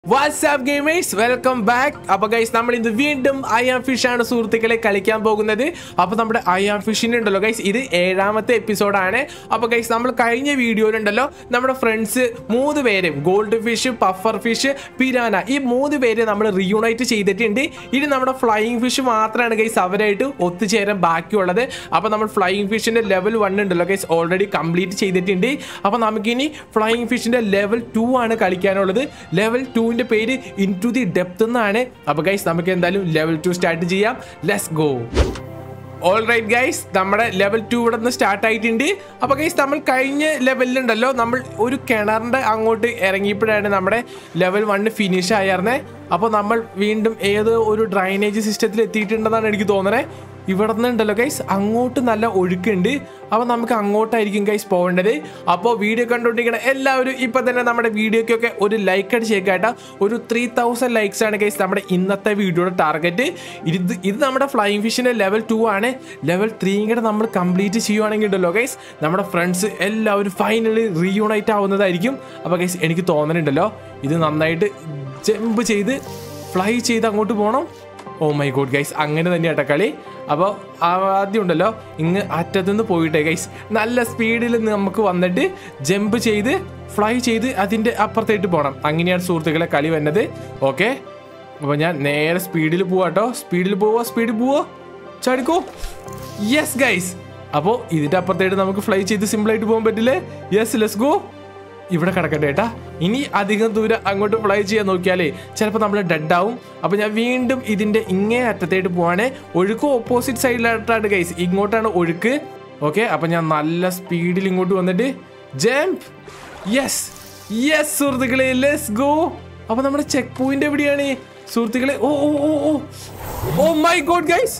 WhatsApp gamers welcome back അപ്പൊ guys നമ്മൾ ഇന്ന് വീണ്ടും ഐ ആം ഫിഷ് ആണ് സുഹൃത്തുക്കളെ കളിക്കാൻ പോകുന്നത് അപ്പൊ നമ്മുടെ ഐ ആം ഫിഷിന് ഉണ്ടല്ലോ ഗൈസ് ഇത് ഏഴാമത്തെ എപ്പിസോഡാണ് അപ്പൊ ഗൈസ് നമ്മൾ കഴിഞ്ഞ വീഡിയോയിലുണ്ടല്ലോ നമ്മുടെ ഫ്രണ്ട്സ് മൂന്ന് പേരും goldfish puffer fish piranha ഈ മൂന്ന് പേര് നമ്മൾ റീയൂണൈറ്റ് ചെയ്തിട്ടുണ്ട് ഇനി നമ്മുടെ ഫ്ലൈയിങ് ഫിഷ് മാത്രമാണ് ഗൈസ് അവരായിട്ട് ഒത്തുചേരാൻ ബാക്കിയുള്ളത് അപ്പൊ നമ്മൾ ഫ്ലൈയിങ് ഫിഷിന്റെ ലെവൽ വൺ ഉണ്ടല്ലോ ഗൈസ് ഓൾറെഡി കംപ്ലീറ്റ് ചെയ്തിട്ടുണ്ട് അപ്പൊ നമുക്കിനി ഫ്ലൈയിങ് ഫിഷിന്റെ ലെവൽ ടു ആണ് കളിക്കാനുള്ളത് ലെവൽ ടുവിന്റെ പേര് ഇൻ ടു ദി ഡെപ്ത് എന്നാണ് അപ്പൊ ഗൈസ് നമുക്ക് എന്തായാലും ലെവൽ ടു സ്റ്റാർട്ട് ചെയ്യാം let's go all right guys നമ്മുടെ ലെവൽ ടു ഇവിടെ നിന്ന് സ്റ്റാർട്ട് ആയിട്ടുണ്ട് അപ്പോൾ ഗൈസ് നമ്മൾ കഴിഞ്ഞ ലെവലിലുണ്ടല്ലോ നമ്മൾ ഒരു കിണറിൻ്റെ അങ്ങോട്ട് ഇറങ്ങിയപ്പോഴാണ് നമ്മുടെ ലെവൽ വണ്ണ് ഫിനിഷ് ആയിരുന്നേ അപ്പോൾ നമ്മൾ വീണ്ടും ഏതോ ഒരു ഡ്രൈനേജ് സിസ്റ്റത്തിൽ എത്തിയിട്ടുണ്ടെന്നാണ് എനിക്ക് തോന്നണേ ഇവിടെ നിന്നുണ്ടല്ലോ ഗൈസ് അങ്ങോട്ട് നല്ല ഒഴുക്കുണ്ട് അപ്പോൾ നമുക്ക് അങ്ങോട്ടായിരിക്കും ഗൈസ് പോകേണ്ടത് അപ്പോൾ വീഡിയോ കണ്ടുകൊണ്ടിരിക്കുന്ന എല്ലാവരും ഇപ്പം തന്നെ നമ്മുടെ വീഡിയോക്കൊക്കെ ഒരു ലൈക്ക് അടിച്ചേക്കാട്ടോ ഒരു ത്രീ തൗസൻഡ് ലൈക്സ് ആണ് ഗൈസ് നമ്മുടെ ഇന്നത്തെ വീഡിയോയുടെ ടാർഗറ്റ് ഇത് ഇത് നമ്മുടെ ഫ്ലൈയിങ് ഫിഷിൻ്റെ ലെവൽ ടു ആണ് ലെവൽ ത്രീയും കൂടെ നമ്മൾ കംപ്ലീറ്റ് ചെയ്യുവാണെങ്കിൽ ഉണ്ടല്ലോ ഗൈസ് നമ്മുടെ ഫ്രണ്ട്സ് എല്ലാവരും ഫൈനലി റീയൂണൈറ്റ് ആവുന്നതായിരിക്കും അപ്പോൾ ഗൈസ് എനിക്ക് തോന്നുന്നുണ്ടല്ലോ ഇത് നന്നായിട്ട് ജമ്പ് ചെയ്ത് ഫ്ലൈ ചെയ്ത് അങ്ങോട്ട് പോകണം ഓ മൈ ഗോഡ് ഗൈസ് അങ്ങനെ തന്നെയാട്ടോ കളി അപ്പോൾ ആദ്യം ഉണ്ടല്ലോ ഇങ്ങ് അറ്റത്തുനിന്ന് പോയിട്ടേ ഗൈസ് നല്ല സ്പീഡിൽ നമുക്ക് വന്നിട്ട് ജമ്പ് ചെയ്ത് ഫ്ലൈ ചെയ്ത് അതിൻ്റെ അപ്പുറത്തേട്ട് പോകണം അങ്ങനെയാണ് സുഹൃത്തുക്കളെ കളി വന്നത് ഓക്കെ അപ്പോൾ ഞാൻ നേരെ സ്പീഡിൽ പോവാട്ടോ സ്പീഡിൽ പോവോ സ്പീഡിൽ പോവോ ചാടിക്കോ യെസ് ഗൈസ് അപ്പോൾ ഇതിൻ്റെ അപ്പുറത്തേട്ട് നമുക്ക് ഫ്ലൈ ചെയ്ത് സിമ്പിളായിട്ട് പോകാൻ പറ്റില്ലേ യെസ് ലെസ് ഗോ ഇവിടെ കിടക്കട്ടെ ഏട്ടാ ഇനി അധികം ദൂരം അങ്ങോട്ട് ഫ്ലൈ ചെയ്യാൻ നോക്കിയാലേ ചിലപ്പോൾ നമ്മൾ ഡെഡ് ആവും അപ്പോൾ ഞാൻ വീണ്ടും ഇതിൻ്റെ ഇങ്ങേ അറ്റത്തേട്ട് പോവാണ് ഒഴുക്ക് ഓപ്പോസിറ്റ് സൈഡിലായിട്ടാണ് ഗൈസ് ഇങ്ങോട്ടാണ് ഒഴുക്ക് ഓക്കെ അപ്പം ഞാൻ നല്ല സ്പീഡിൽ ഇങ്ങോട്ട് വന്നിട്ട് ജംപ് യെസ് യെസ് സുഹൃത്തുക്കളെ ലെസ് ഗോ അപ്പോൾ നമ്മുടെ ചെക്ക് പോയിന്റ് എവിടെയാണ് സുഹൃത്തുക്കളെ oh oh oh oh oh my God guys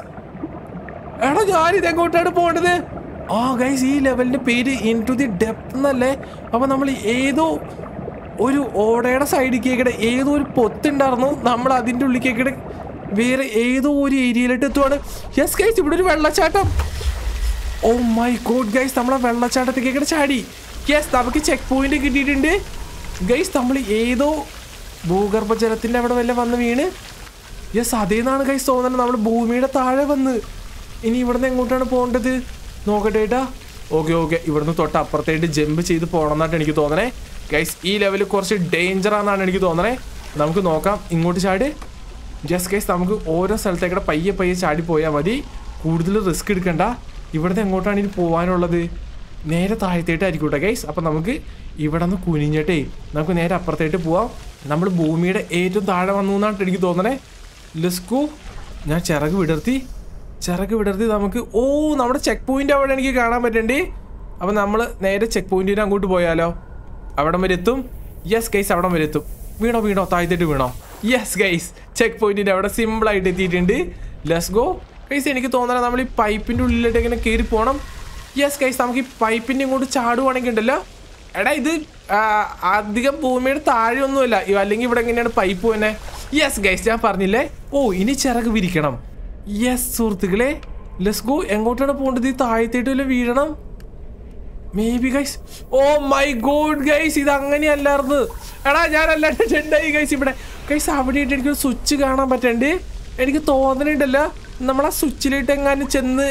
എടാ ഞാനിത് എങ്ങോട്ടാണ് പോകേണ്ടത് ആ ഗൈസ് ഈ ലെവലിന്റെ പേര് ഇൻ ടു ദി ഡെപ്ത് എന്നല്ലേ അപ്പൊ നമ്മൾ ഏതോ ഒരു ഓടയുടെ സൈഡിൽ കേക്കടെ ഏതോ ഒരു പൊത്തുണ്ടായിരുന്നു നമ്മൾ അതിൻ്റെ ഉള്ളിൽ കേക്കടെ വേറെ ഏതോ ഒരു ഏരിയയിലോട്ട് എത്തുവാണ് യെസ് ഗൈസ് ഇവിടെ ഒരു വെള്ളച്ചാട്ടം ഓ മൈ ഗോഡ് ഗൈസ് നമ്മളെ വെള്ളച്ചാട്ടത്തിൽ കേക്കടെ ചാടി യെസ് നമുക്ക് ചെക്ക് പോയിന്റ് കിട്ടിയിട്ടുണ്ട് ഗൈസ് നമ്മൾ ഏതോ ഭൂഗർഭജലത്തിൻ്റെ അവിടെ വല്ല വന്ന് വീണ് യെസ് അതേന്നാണ് ഗൈസ് തോന്നുന്നത് നമ്മൾ ഭൂമിയുടെ താഴെ വന്ന് ഇനി ഇവിടുന്ന് എങ്ങോട്ടാണ് പോകേണ്ടത് നോക്കട്ടെ ഏട്ടാ ഓക്കെ ഓക്കെ ഇവിടുന്ന് തൊട്ട് അപ്പുറത്തേട്ട് ജമ്പ് ചെയ്ത് പോകണം എന്നായിട്ട് എനിക്ക് തോന്നണേ ഗൈസ് ഈ ലെവൽ കുറച്ച് ഡേഞ്ചർ ആണെന്നാണ് എനിക്ക് തോന്നണേ നമുക്ക് നോക്കാം ഇങ്ങോട്ട് ചാടി ജസ്റ്റ് ഗൈസ് നമുക്ക് ഓരോ സ്ഥലത്തേക്കൂടെ പയ്യെ പയ്യെ ചാടി പോയാൽ മതി കൂടുതൽ റിസ്ക് എടുക്കണ്ട ഇവിടുന്ന് എങ്ങോട്ടാണ് ഇനി പോകാനുള്ളത് നേരെ താഴത്തേട്ടായിരിക്കും കേട്ടോ ഗൈസ് അപ്പം നമുക്ക് ഇവിടെ നിന്ന് കുനിഞ്ഞിട്ടേ നമുക്ക് നേരെ അപ്പുറത്തേട്ട് പോവാം നമ്മൾ ഭൂമിയുടെ ഏറ്റവും താഴെ വന്നു എന്നാണ് എനിക്ക് തോന്നണേ ലെസ്കു ഞാൻ ചിറക് വിടർത്തി ചിറക് വിടർത്തി നമുക്ക് ഓ നമ്മുടെ ചെക്ക് പോയിന്റ് അവിടെ എനിക്ക് കാണാൻ പറ്റണ്ടേ അപ്പം നമ്മൾ നേരെ ചെക്ക് പോയിന്റിന് അങ്ങോട്ട് പോയാലോ അവിടം വരെ എത്തും യെസ് ഗൈസ് അവിടം വരെ എത്തും വീണോ വീണോ താഴ്ത്തിട്ട് വീണോ യെസ് ഗൈസ് ചെക്ക് പോയിന്റിന്റെ അവിടെ സിമ്പിൾ ആയിട്ട് എത്തിയിട്ടുണ്ട് ലെസ് ഗോ ഗൈസ് എനിക്ക് തോന്നണം നമ്മൾ ഈ പൈപ്പിന്റെ ഉള്ളിലോട്ട് ഇങ്ങനെ കയറി പോകണം യെസ് ഗൈസ് നമുക്ക് ഈ പൈപ്പിന്റെ ഇങ്ങോട്ട് ചാടുവാണെങ്കിൽ ഉണ്ടല്ലോ എടാ ഇത് ആ, അധികം ഭൂമിയുടെ താഴെ ഒന്നുമല്ല ഇ- അല്ലെങ്കിൽ ഇവിടെ എങ്ങനെയാണ് പൈപ്പ് തന്നെ യെസ് ഗൈസ് ഞാൻ പറഞ്ഞില്ലേ ഓ ഇനി ചിറക് വിരിക്കണം യെസ് സുഹൃത്തുക്കളെ ലെസ് ഗോ എങ്ങോട്ടാണ് പോകേണ്ടത് ഈ താഴത്തേട്ട് വല്ല വീഴണം maybe guys oh my God guys ഇത് അങ്ങനെയല്ലായിരുന്നു എടാ ഞാൻ അല്ലാണ്ട് ചെണ്ടായി ഗൈസ് ഇവിടെ ഗൈസ് അവിടെ ഇട്ട് എനിക്ക് സ്വിച്ച് കാണാൻ പറ്റണ്ട് എനിക്ക് തോന്നണുണ്ടല്ലോ നമ്മളാ സ്വിച്ചിലിട്ട് എങ്ങാനും ചെന്ന്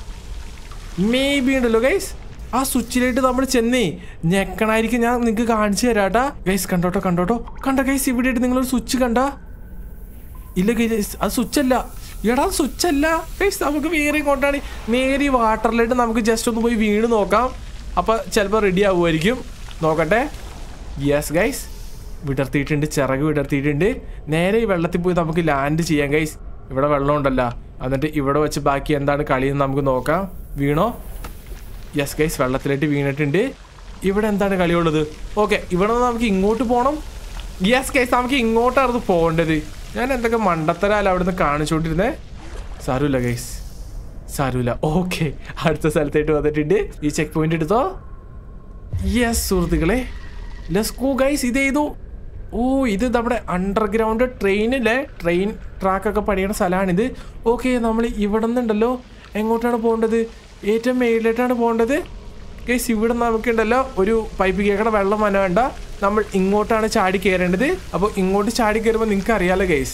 മേ ബി ഉണ്ടല്ലോ ഗൈസ് ആ സ്വിച്ചിലേക്ക് നമ്മൾ ചെന്നേ ഞെക്കണായിരിക്കും ഞാൻ നിങ്ങൾക്ക് കാണിച്ചു തരാട്ടാ ഗൈസ് കണ്ടോട്ടോ കണ്ടോട്ടോ കണ്ട ഗൈസ് ഇവിടെ ഇട്ട് നിങ്ങളൊരു സ്വിച്ച് കണ്ട ഇല്ല ഗൈസ് അത് സ്വിച്ച് അല്ല എടാ സ്വിച്ച് അല്ല ഗൈസ് നമുക്ക് വേറെ ഇങ്ങോട്ടാണ് നേരെ ഈ വാട്ടറിലിട്ട് നമുക്ക് ജസ്റ്റ് ഒന്ന് പോയി വീണ് നോക്കാം അപ്പോൾ ചിലപ്പോൾ റെഡി ആവുമായിരിക്കും നോക്കട്ടെ യെസ് ഗൈസ് വിടർത്തിയിട്ടുണ്ട് ചിറക് വിടർത്തിയിട്ടുണ്ട് നേരെ ഈ വെള്ളത്തിൽ പോയി നമുക്ക് ലാൻഡ് ചെയ്യാം ഗൈസ് ഇവിടെ വെള്ളമുണ്ടല്ലോ എന്നിട്ട് ഇവിടെ വെച്ച് ബാക്കി എന്താണ് കളിയെന്ന് നമുക്ക് നോക്കാം വീണോ യെസ് ഗൈസ് വെള്ളത്തിലേക്ക് വീണിട്ടുണ്ട് ഇവിടെ എന്താണ് കളിയുള്ളത് ഓക്കെ ഇവിടെ നിന്ന് നമുക്ക് ഇങ്ങോട്ട് പോകണം യെസ് ഗൈസ് നമുക്ക് ഇങ്ങോട്ടായിരുന്നു പോകേണ്ടത് ഞാൻ എന്തൊക്കെ മണ്ടത്തരാല അവിടെ നിന്ന് കാണിച്ചുകൊണ്ടിരുന്നേ സാരമില്ല ഗൈസ് സാരമില്ല ഓക്കെ അടുത്ത സ്ഥലത്തായിട്ട് വന്നിട്ടുണ്ട് ഈ ചെക്ക് പോയിന്റ് എടുത്തോ യെസ് സുഹൃത്തുക്കളെ ലെസ് ഗോ ഗൈസ് ഇത് ചെയ്തു ഓ ഇത് നമ്മുടെ അണ്ടർഗ്രൗണ്ട് ട്രെയിനിലെ ട്രെയിൻ ട്രാക്കൊക്കെ പണിയണ സ്ഥലമാണിത് ഓക്കെ നമ്മൾ ഇവിടെ നിന്നുണ്ടല്ലോ എങ്ങോട്ടാണ് പോകേണ്ടത് ഏറ്റവും മേളിലോട്ടാണ് പോകേണ്ടത് ഗൈസ് ഇവിടെ നമുക്കുണ്ടല്ലോ ഒരു പൈപ്പ് കേക്കടെ വെള്ളം വന വേണ്ട നമ്മൾ ഇങ്ങോട്ടാണ് ചാടി കയറേണ്ടത് അപ്പോൾ ഇങ്ങോട്ട് ചാടി കയറുമ്പോൾ നിങ്ങൾക്ക് അറിയാലോ guys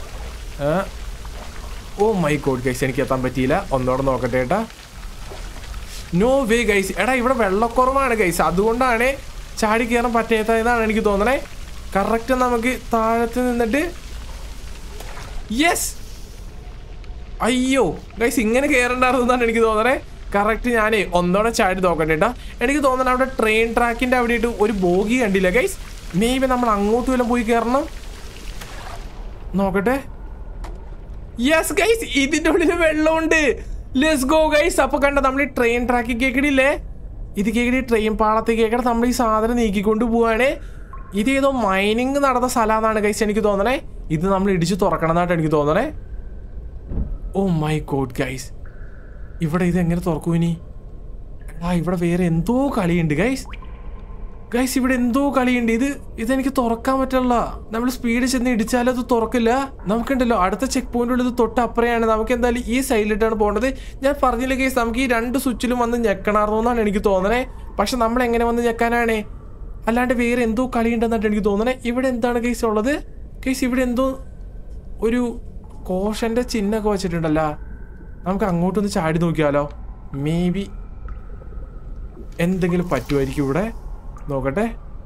oh my God guys എനിക്ക് എത്താൻ പറ്റിയില്ല ഒന്നോടെ നോക്കട്ടെ ഏട്ടാ നോ വേ ഗൈസ് എടാ ഇവിടെ വെള്ളക്കുറവാണ് ഗൈസ് അതുകൊണ്ടാണ് ചാടി കയറാൻ പറ്റാത്തതെന്നാണ് എനിക്ക് തോന്നണേ കറക്റ്റ് നമുക്ക് താഴത്ത് നിന്നിട്ട് യെസ് അയ്യോ ഗൈസ് ഇങ്ങനെ കയറണ്ടായിരുന്നാണ് എനിക്ക് തോന്നണേ കറക്റ്റ് ഞാനേ ഒന്നോടെ ചാടി നോക്കട്ടെ കേട്ടോ എനിക്ക് തോന്നണ അവിടെ ട്രെയിൻ ട്രാക്കിന്റെ അവിടെ ആയിട്ട് ഒരു ബോഗി കണ്ടില്ല ഗൈസ് മേ ബി നമ്മൾ അങ്ങോട്ട് വല്ലതും പോയി കയറണം നോക്കട്ടെ യെസ് ഗൈസ് ഇതിന്റെ ഉള്ളിൽ വെള്ളമുണ്ട് ലെറ്റ്സ് ഗോ ഗൈസ് അപ്പൊ കണ്ട നമ്മൾ ഈ ട്രെയിൻ ട്രാക്കിൽ കേക്കടില്ലേ ഇത് കേക്കടി ട്രെയിൻ പാളത്തിൽ കേക്കട നമ്മൾ ഈ സാധനം നീക്കിക്കൊണ്ട് പോവാണ് ഇത് ഏതോ മൈനിങ് നടന്ന സ്ഥലമാണെന്നാണ് ഗൈസ് എനിക്ക് തോന്നണേ ഇത് നമ്മൾ ഇടിച്ച് തുറക്കണമെന്നായിട്ട് എനിക്ക് തോന്നണേ ഓ മൈ ഗോഡ് ഗൈസ് ഇവിടെ ഇത് എങ്ങനെ തുറക്കും ഇനി ആ ഇവിടെ വേറെ എന്തോ കളിയുണ്ട് ഗൈസ് ഗൈസ് ഇവിടെ എന്തോ കളിയുണ്ട് ഇത് ഇതെനിക്ക് തുറക്കാൻ പറ്റില്ല നമ്മൾ സ്പീഡ് ചെന്ന് ഇടിച്ചാലും അത് തുറക്കില്ല നമുക്കുണ്ടല്ലോ അടുത്ത ചെക്ക് പോയിന്റ് ഇത് തൊട്ട് അപ്പുറയാണ് നമുക്ക് എന്തായാലും ഈ സൈഡിലിട്ടാണ് പോകേണ്ടത് ഞാൻ പറഞ്ഞില്ല ഗൈസ് നമുക്ക് ഈ രണ്ട് സ്വിച്ചിലും വന്ന് ഞെക്കണമായിരുന്നു എന്നാണ് എനിക്ക് തോന്നണേ പക്ഷെ നമ്മൾ എങ്ങനെ വന്ന് ഞെക്കാനാണ് അല്ലാണ്ട് വേറെ എന്തോ കളിയുണ്ടെന്നാണ് എനിക്ക് തോന്നണേ ഇവിടെ എന്താണ് ഗൈസ് ഉള്ളത് ഗൈസ് ഇവിടെ എന്തോ ഒരു കോഷന്റെ ചിഹ്നമൊക്കെ വെച്ചിട്ടുണ്ടല്ലോ നമുക്ക് അങ്ങോട്ടൊന്ന് ചാടി നോക്കിയാലോ മേ ബി എന്തെങ്കിലും പറ്റുമായിരിക്കും ഇവിടെ നോക്കട്ടെ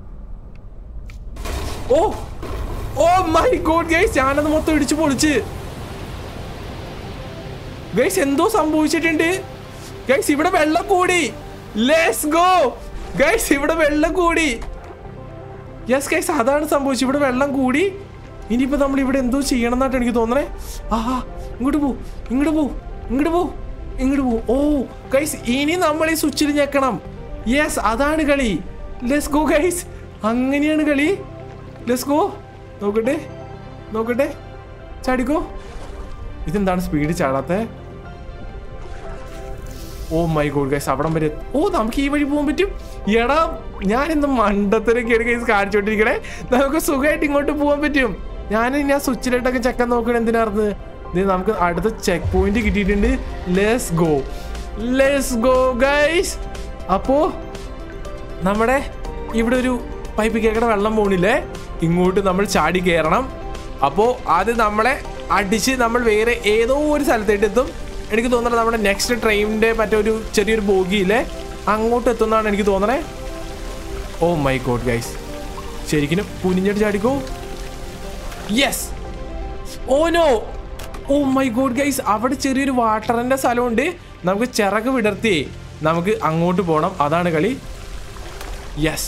oh oh my God guys ഞാനത് മൊത്തം ഇടിച്ചു പൊളിച്ച് ഗൈസ് എന്തോ സംഭവിച്ചിട്ടുണ്ട് ഗൈസ് ഇവിടെ വെള്ളം കൂടി ലെറ്റ്സ് ഗോ ഗൈസ് ഇവിടെ വെള്ളം കൂടി യെസ് ഗൈസ് അതാണ് സംഭവിച്ചത് ഇവിടെ വെള്ളം കൂടി ഇനിയിപ്പോ നമ്മൾ ഇവിടെ എന്തോ ചെയ്യണം എന്നായിട്ട് എനിക്ക് തോന്നണേ ആഹാ ഇങ്ങോട്ട് പോ ഇങ്ങോട്ട് പോ ഇങ്ങോട്ട് പോ ഇങ്ങോട്ട് പോ ഓ ഗൈസ് ഇനി നമ്മൾ ഈ സ്വിച്ചിൽ ഞെക്കണം യെസ് അതാണ് കളി ലെസ് ഗോ ഗൈസ് അങ്ങനെയാണ് കളി ലെസ് ഗോ നോക്കട്ടെ നോക്കട്ടെ ചാടിക്കോ ഇതെന്താണ് സ്പീഡ് ചാടാത്തെ ഓ മൈ ഗോഡ് ഗൈസ് അവിടം വരെ ഓ നമുക്ക് ഈ വഴി പോകാൻ പറ്റും എടാ ഞാൻ ഇന്ന് മണ്ടത്തിനൊക്കെയാണ് ഗൈസ് കാണിച്ചോണ്ടിരിക്കണേ നമുക്ക് സുഖമായിട്ട് ഇങ്ങോട്ട് പോകാൻ പറ്റും ഞാൻ ഇനി ആ സ്വിച്ചിലിട്ടൊക്കെ ചെക്കൻ നോക്കണം എന്തിനാർന്ന് ഇത് നമുക്ക് അടുത്ത ചെക്ക് പോയിന്റ് കിട്ടിയിട്ടുണ്ട് let's go let's go guys അപ്പോ നമ്മുടെ ഇവിടെ ഒരു പൈപ്പ് കേക്കട വെള്ളം പോണില്ലേ ഇങ്ങോട്ട് നമ്മൾ ചാടി കയറണം അപ്പോൾ അത് നമ്മളെ അടിച്ച് നമ്മൾ വേറെ ഏതോ ഒരു സ്ഥലത്തേട്ട് എത്തും എനിക്ക് തോന്നുന്നത് നമ്മുടെ നെക്സ്റ്റ് ട്രെയിനിന്റെ മറ്റൊരു ചെറിയൊരു ബോഗിയില്ലേ അങ്ങോട്ട് എത്തുന്നതാണ് എനിക്ക് തോന്നണേ ഓ മൈ ഗോഡ് ഗൈസ് ശരിക്കും കുനിഞ്ഞിട്ട് ചാടിക്കോ yes oh no oh my God guys അവിടെ ചെറിയൊരു വാട്ടറിന്റെ സ്ഥലമുണ്ട് നമുക്ക് ചിറക് വിടർത്തി നമുക്ക് അങ്ങോട്ട് പോകണം അതാണ് കളി yes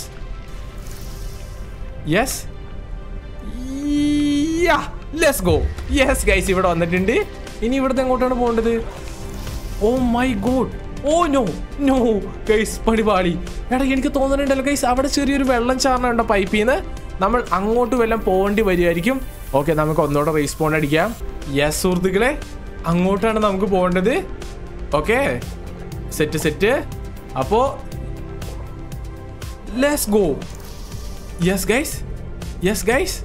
yes let's go yes guys ഇവിടെ വന്നിട്ടുണ്ട് ഇനി ഇവിടുത്തെ എങ്ങോട്ടാണ് പോകേണ്ടത് oh my God oh no no guys പടിപാളി എടാ എനിക്ക് തോന്നുന്നുണ്ടല്ലോ ഗൈസ് അവിടെ ചെറിയൊരു വെള്ളം ചാർന്നുണ്ടോ പൈപ്പിൽ നിന്ന് നമ്മൾ അങ്ങോട്ട് വല്ലതും പോകേണ്ടി വരുമായിരിക്കും ഓക്കെ നമുക്ക് ഒന്നുകൂടെ റേസ്പോൺ അടിക്കാം യെസ് സുഹൃത്തുക്കളെ അങ്ങോട്ടാണ് നമുക്ക് പോകേണ്ടത് ഓക്കെ സെറ്റ് സെറ്റ് അപ്പോ let's go yes guys yes guys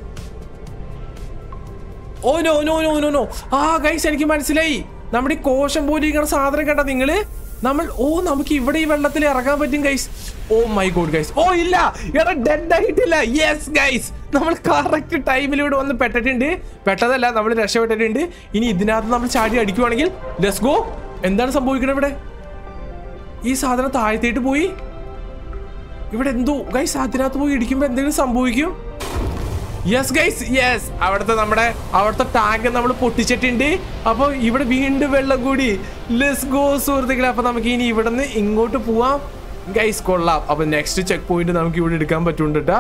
oh no no no no no ആ ഗൈസ് എനിക്ക് മനസ്സിലായി നമ്മുടെ ഈ കോശം പോലെ ഇരിക്കുന്ന സാധനം കണ്ട നിങ്ങള് നമ്മൾ ഓ നമുക്ക് ഇവിടെ ഈ വെള്ളത്തിൽ ഇറങ്ങാൻ പറ്റും guys oh my God guys oh ഇല്ല എടാ ഡെഡ് ആയിട്ടില്ല യെസ് ഗൈസ് നമ്മൾ കറക്റ്റ് ടൈമിൽ ഇവിടെ വന്ന് പെട്ടിട്ടുണ്ട് പെട്ടതല്ല നമ്മൾ രക്ഷപ്പെട്ടിട്ടുണ്ട് ഇനി ഇതിനകത്ത് നമ്മൾ ചാടി അടിക്കുവാണെങ്കിൽ ലെസ് ഗോ എന്താണ് സംഭവിക്കുന്നത് ഇവിടെ ഈ സാധനം താഴ്ത്തേട്ട് പോയി ഇവിടെ എന്തോ ഗൈസ് അതിനകത്ത് പോയി ഇടിക്കുമ്പോ എന്തെങ്കിലും സംഭവിക്കും യെസ് ഗൈസ് യെസ് അവിടുത്തെ നമ്മുടെ അവിടുത്തെ ടാങ്ക് നമ്മൾ പൊട്ടിച്ചിട്ടുണ്ട് അപ്പോൾ ഇവിടെ വീണ്ടും വെള്ളം കൂടി ലെസ് ഗോ സുഹൃത്തുക്കളെ അപ്പോൾ നമുക്ക് ഇനി ഇവിടെ നിന്ന് ഇങ്ങോട്ട് പോവാം ഗൈസ് കൊള്ളാം അപ്പോൾ നെക്സ്റ്റ് ചെക്ക് പോയിന്റ് നമുക്ക് ഇവിടെ എടുക്കാൻ പറ്റുന്നുണ്ട് കേട്ടാ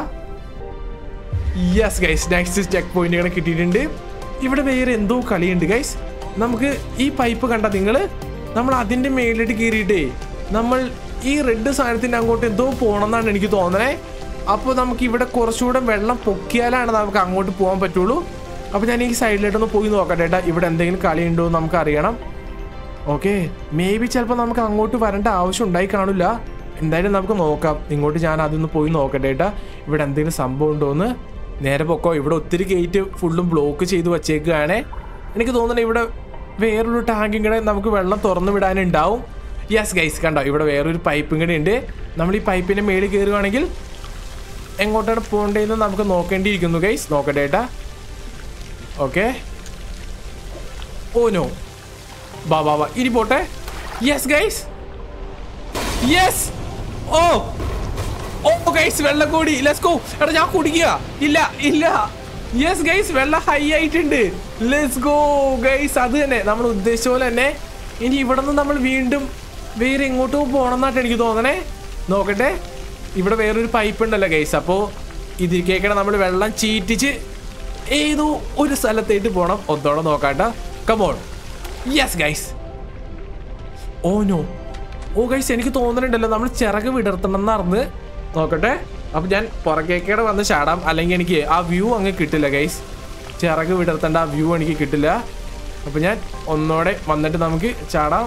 യെസ് ഗൈസ് നെക്സ്റ്റ് ചെക്ക് പോയിന്റുകൾ കിട്ടിയിട്ടുണ്ട് ഇവിടെ വേറെ എന്തോ കളിയുണ്ട് ഗൈസ് നമുക്ക് ഈ പൈപ്പ് കണ്ട നിങ്ങൾ നമ്മൾ അതിൻ്റെ മേലിട്ട് കയറിയിട്ടേ നമ്മൾ ഈ റെഡ് സാധനത്തിൻ്റെ അങ്ങോട്ട് എന്തോ പോകണമെന്നാണ് എനിക്ക് തോന്നണേ അപ്പോൾ നമുക്ക് ഇവിടെ കുറച്ചുകൂടെ വെള്ളം പൊക്കിയാലാണ് നമുക്ക് അങ്ങോട്ട് പോകാൻ പറ്റുള്ളൂ അപ്പോൾ ഞാൻ ഈ സൈഡിലോട്ടൊന്ന് പോയി നോക്കട്ടെ ഏട്ടാ ഇവിടെ എന്തെങ്കിലും കളി ഉണ്ടോ എന്ന് നമുക്ക് അറിയണം ഓക്കെ മേ ബി ചിലപ്പോൾ നമുക്ക് അങ്ങോട്ട് വരേണ്ട ആവശ്യം ഉണ്ടായി കാണില്ല എന്തായാലും നമുക്ക് നോക്കാം ഇങ്ങോട്ട് ഞാൻ അതൊന്ന് പോയി നോക്കട്ടെ ഏട്ടാ ഇവിടെ എന്തെങ്കിലും സംഭവം ഉണ്ടോ എന്ന് നേരെ പൊക്കോ ഇവിടെ ഒത്തിരി ഗേറ്റ് ഫുള്ളും ബ്ലോക്ക് ചെയ്ത് വച്ചേക്കുകയാണ് എനിക്ക് തോന്നുന്നത് ഇവിടെ വേറൊരു ടാങ്കും കൂടെ നമുക്ക് വെള്ളം തുറന്നു വിടാനുണ്ടാവും യെസ് ഗൈസ് കണ്ടോ ഇവിടെ വേറൊരു പൈപ്പും കൂടെ ഉണ്ട് നമ്മൾ ഈ പൈപ്പിൻ്റെ മേളിൽ കയറുകയാണെങ്കിൽ എങ്ങോട്ടാണ് പോകേണ്ടതെന്ന് നമുക്ക് നോക്കേണ്ടിയിരിക്കുന്നു ഗൈസ് നോക്കട്ടെ ഏട്ടാ ഓക്കെ ഓ നോ ബാ ബാ ബാ ഇനി പോട്ടെ yes guys yes oh oh guys വെള്ളം കൂടി ലെറ്റ്സ് ഗോ എടാ ഞാൻ കുടിക്കുക ഇല്ല ഇല്ല യെസ് ഗൈസ് വെള്ളം ഹൈ ആയിട്ടുണ്ട് ലെറ്റ്സ് ഗോ ഗൈസ് അത് തന്നെ നമ്മൾ ഉദ്ദേശിച്ച പോലെ തന്നെ ഇനി ഇവിടെ നിന്ന് നമ്മൾ വീണ്ടും വേറെ എങ്ങോട്ടും പോകണം എന്നായിട്ട് എനിക്ക് തോന്നണേ നോക്കട്ടെ ഇവിടെ വേറൊരു പൈപ്പ് ഉണ്ടല്ലോ ഗൈസ് അപ്പോൾ ഇതിലേക്കാണ് നമ്മൾ വെള്ളം ചീറ്റിച്ച് ഏതോ ഒരു സ്ഥലത്തേക്ക് പോകണം ഒന്നോടെ നോക്കാട്ടോ come on yes guys oh no oh guys എനിക്ക് തോന്നുന്നുണ്ടല്ലോ നമ്മൾ ചിറക് വിടർത്തണമെന്നറിഞ്ഞ് നോക്കട്ടെ അപ്പൊ ഞാൻ പുറകേക്കേടെ വന്ന് ചാടാം അല്ലെങ്കിൽ എനിക്ക് ആ വ്യൂ അങ്ങ് കിട്ടില്ല ഗൈസ് ചിറക് വിടർത്തേണ്ട ആ വ്യൂ എനിക്ക് കിട്ടില്ല അപ്പൊ ഞാൻ ഒന്നോടെ വന്നിട്ട് നമുക്ക് ചാടാം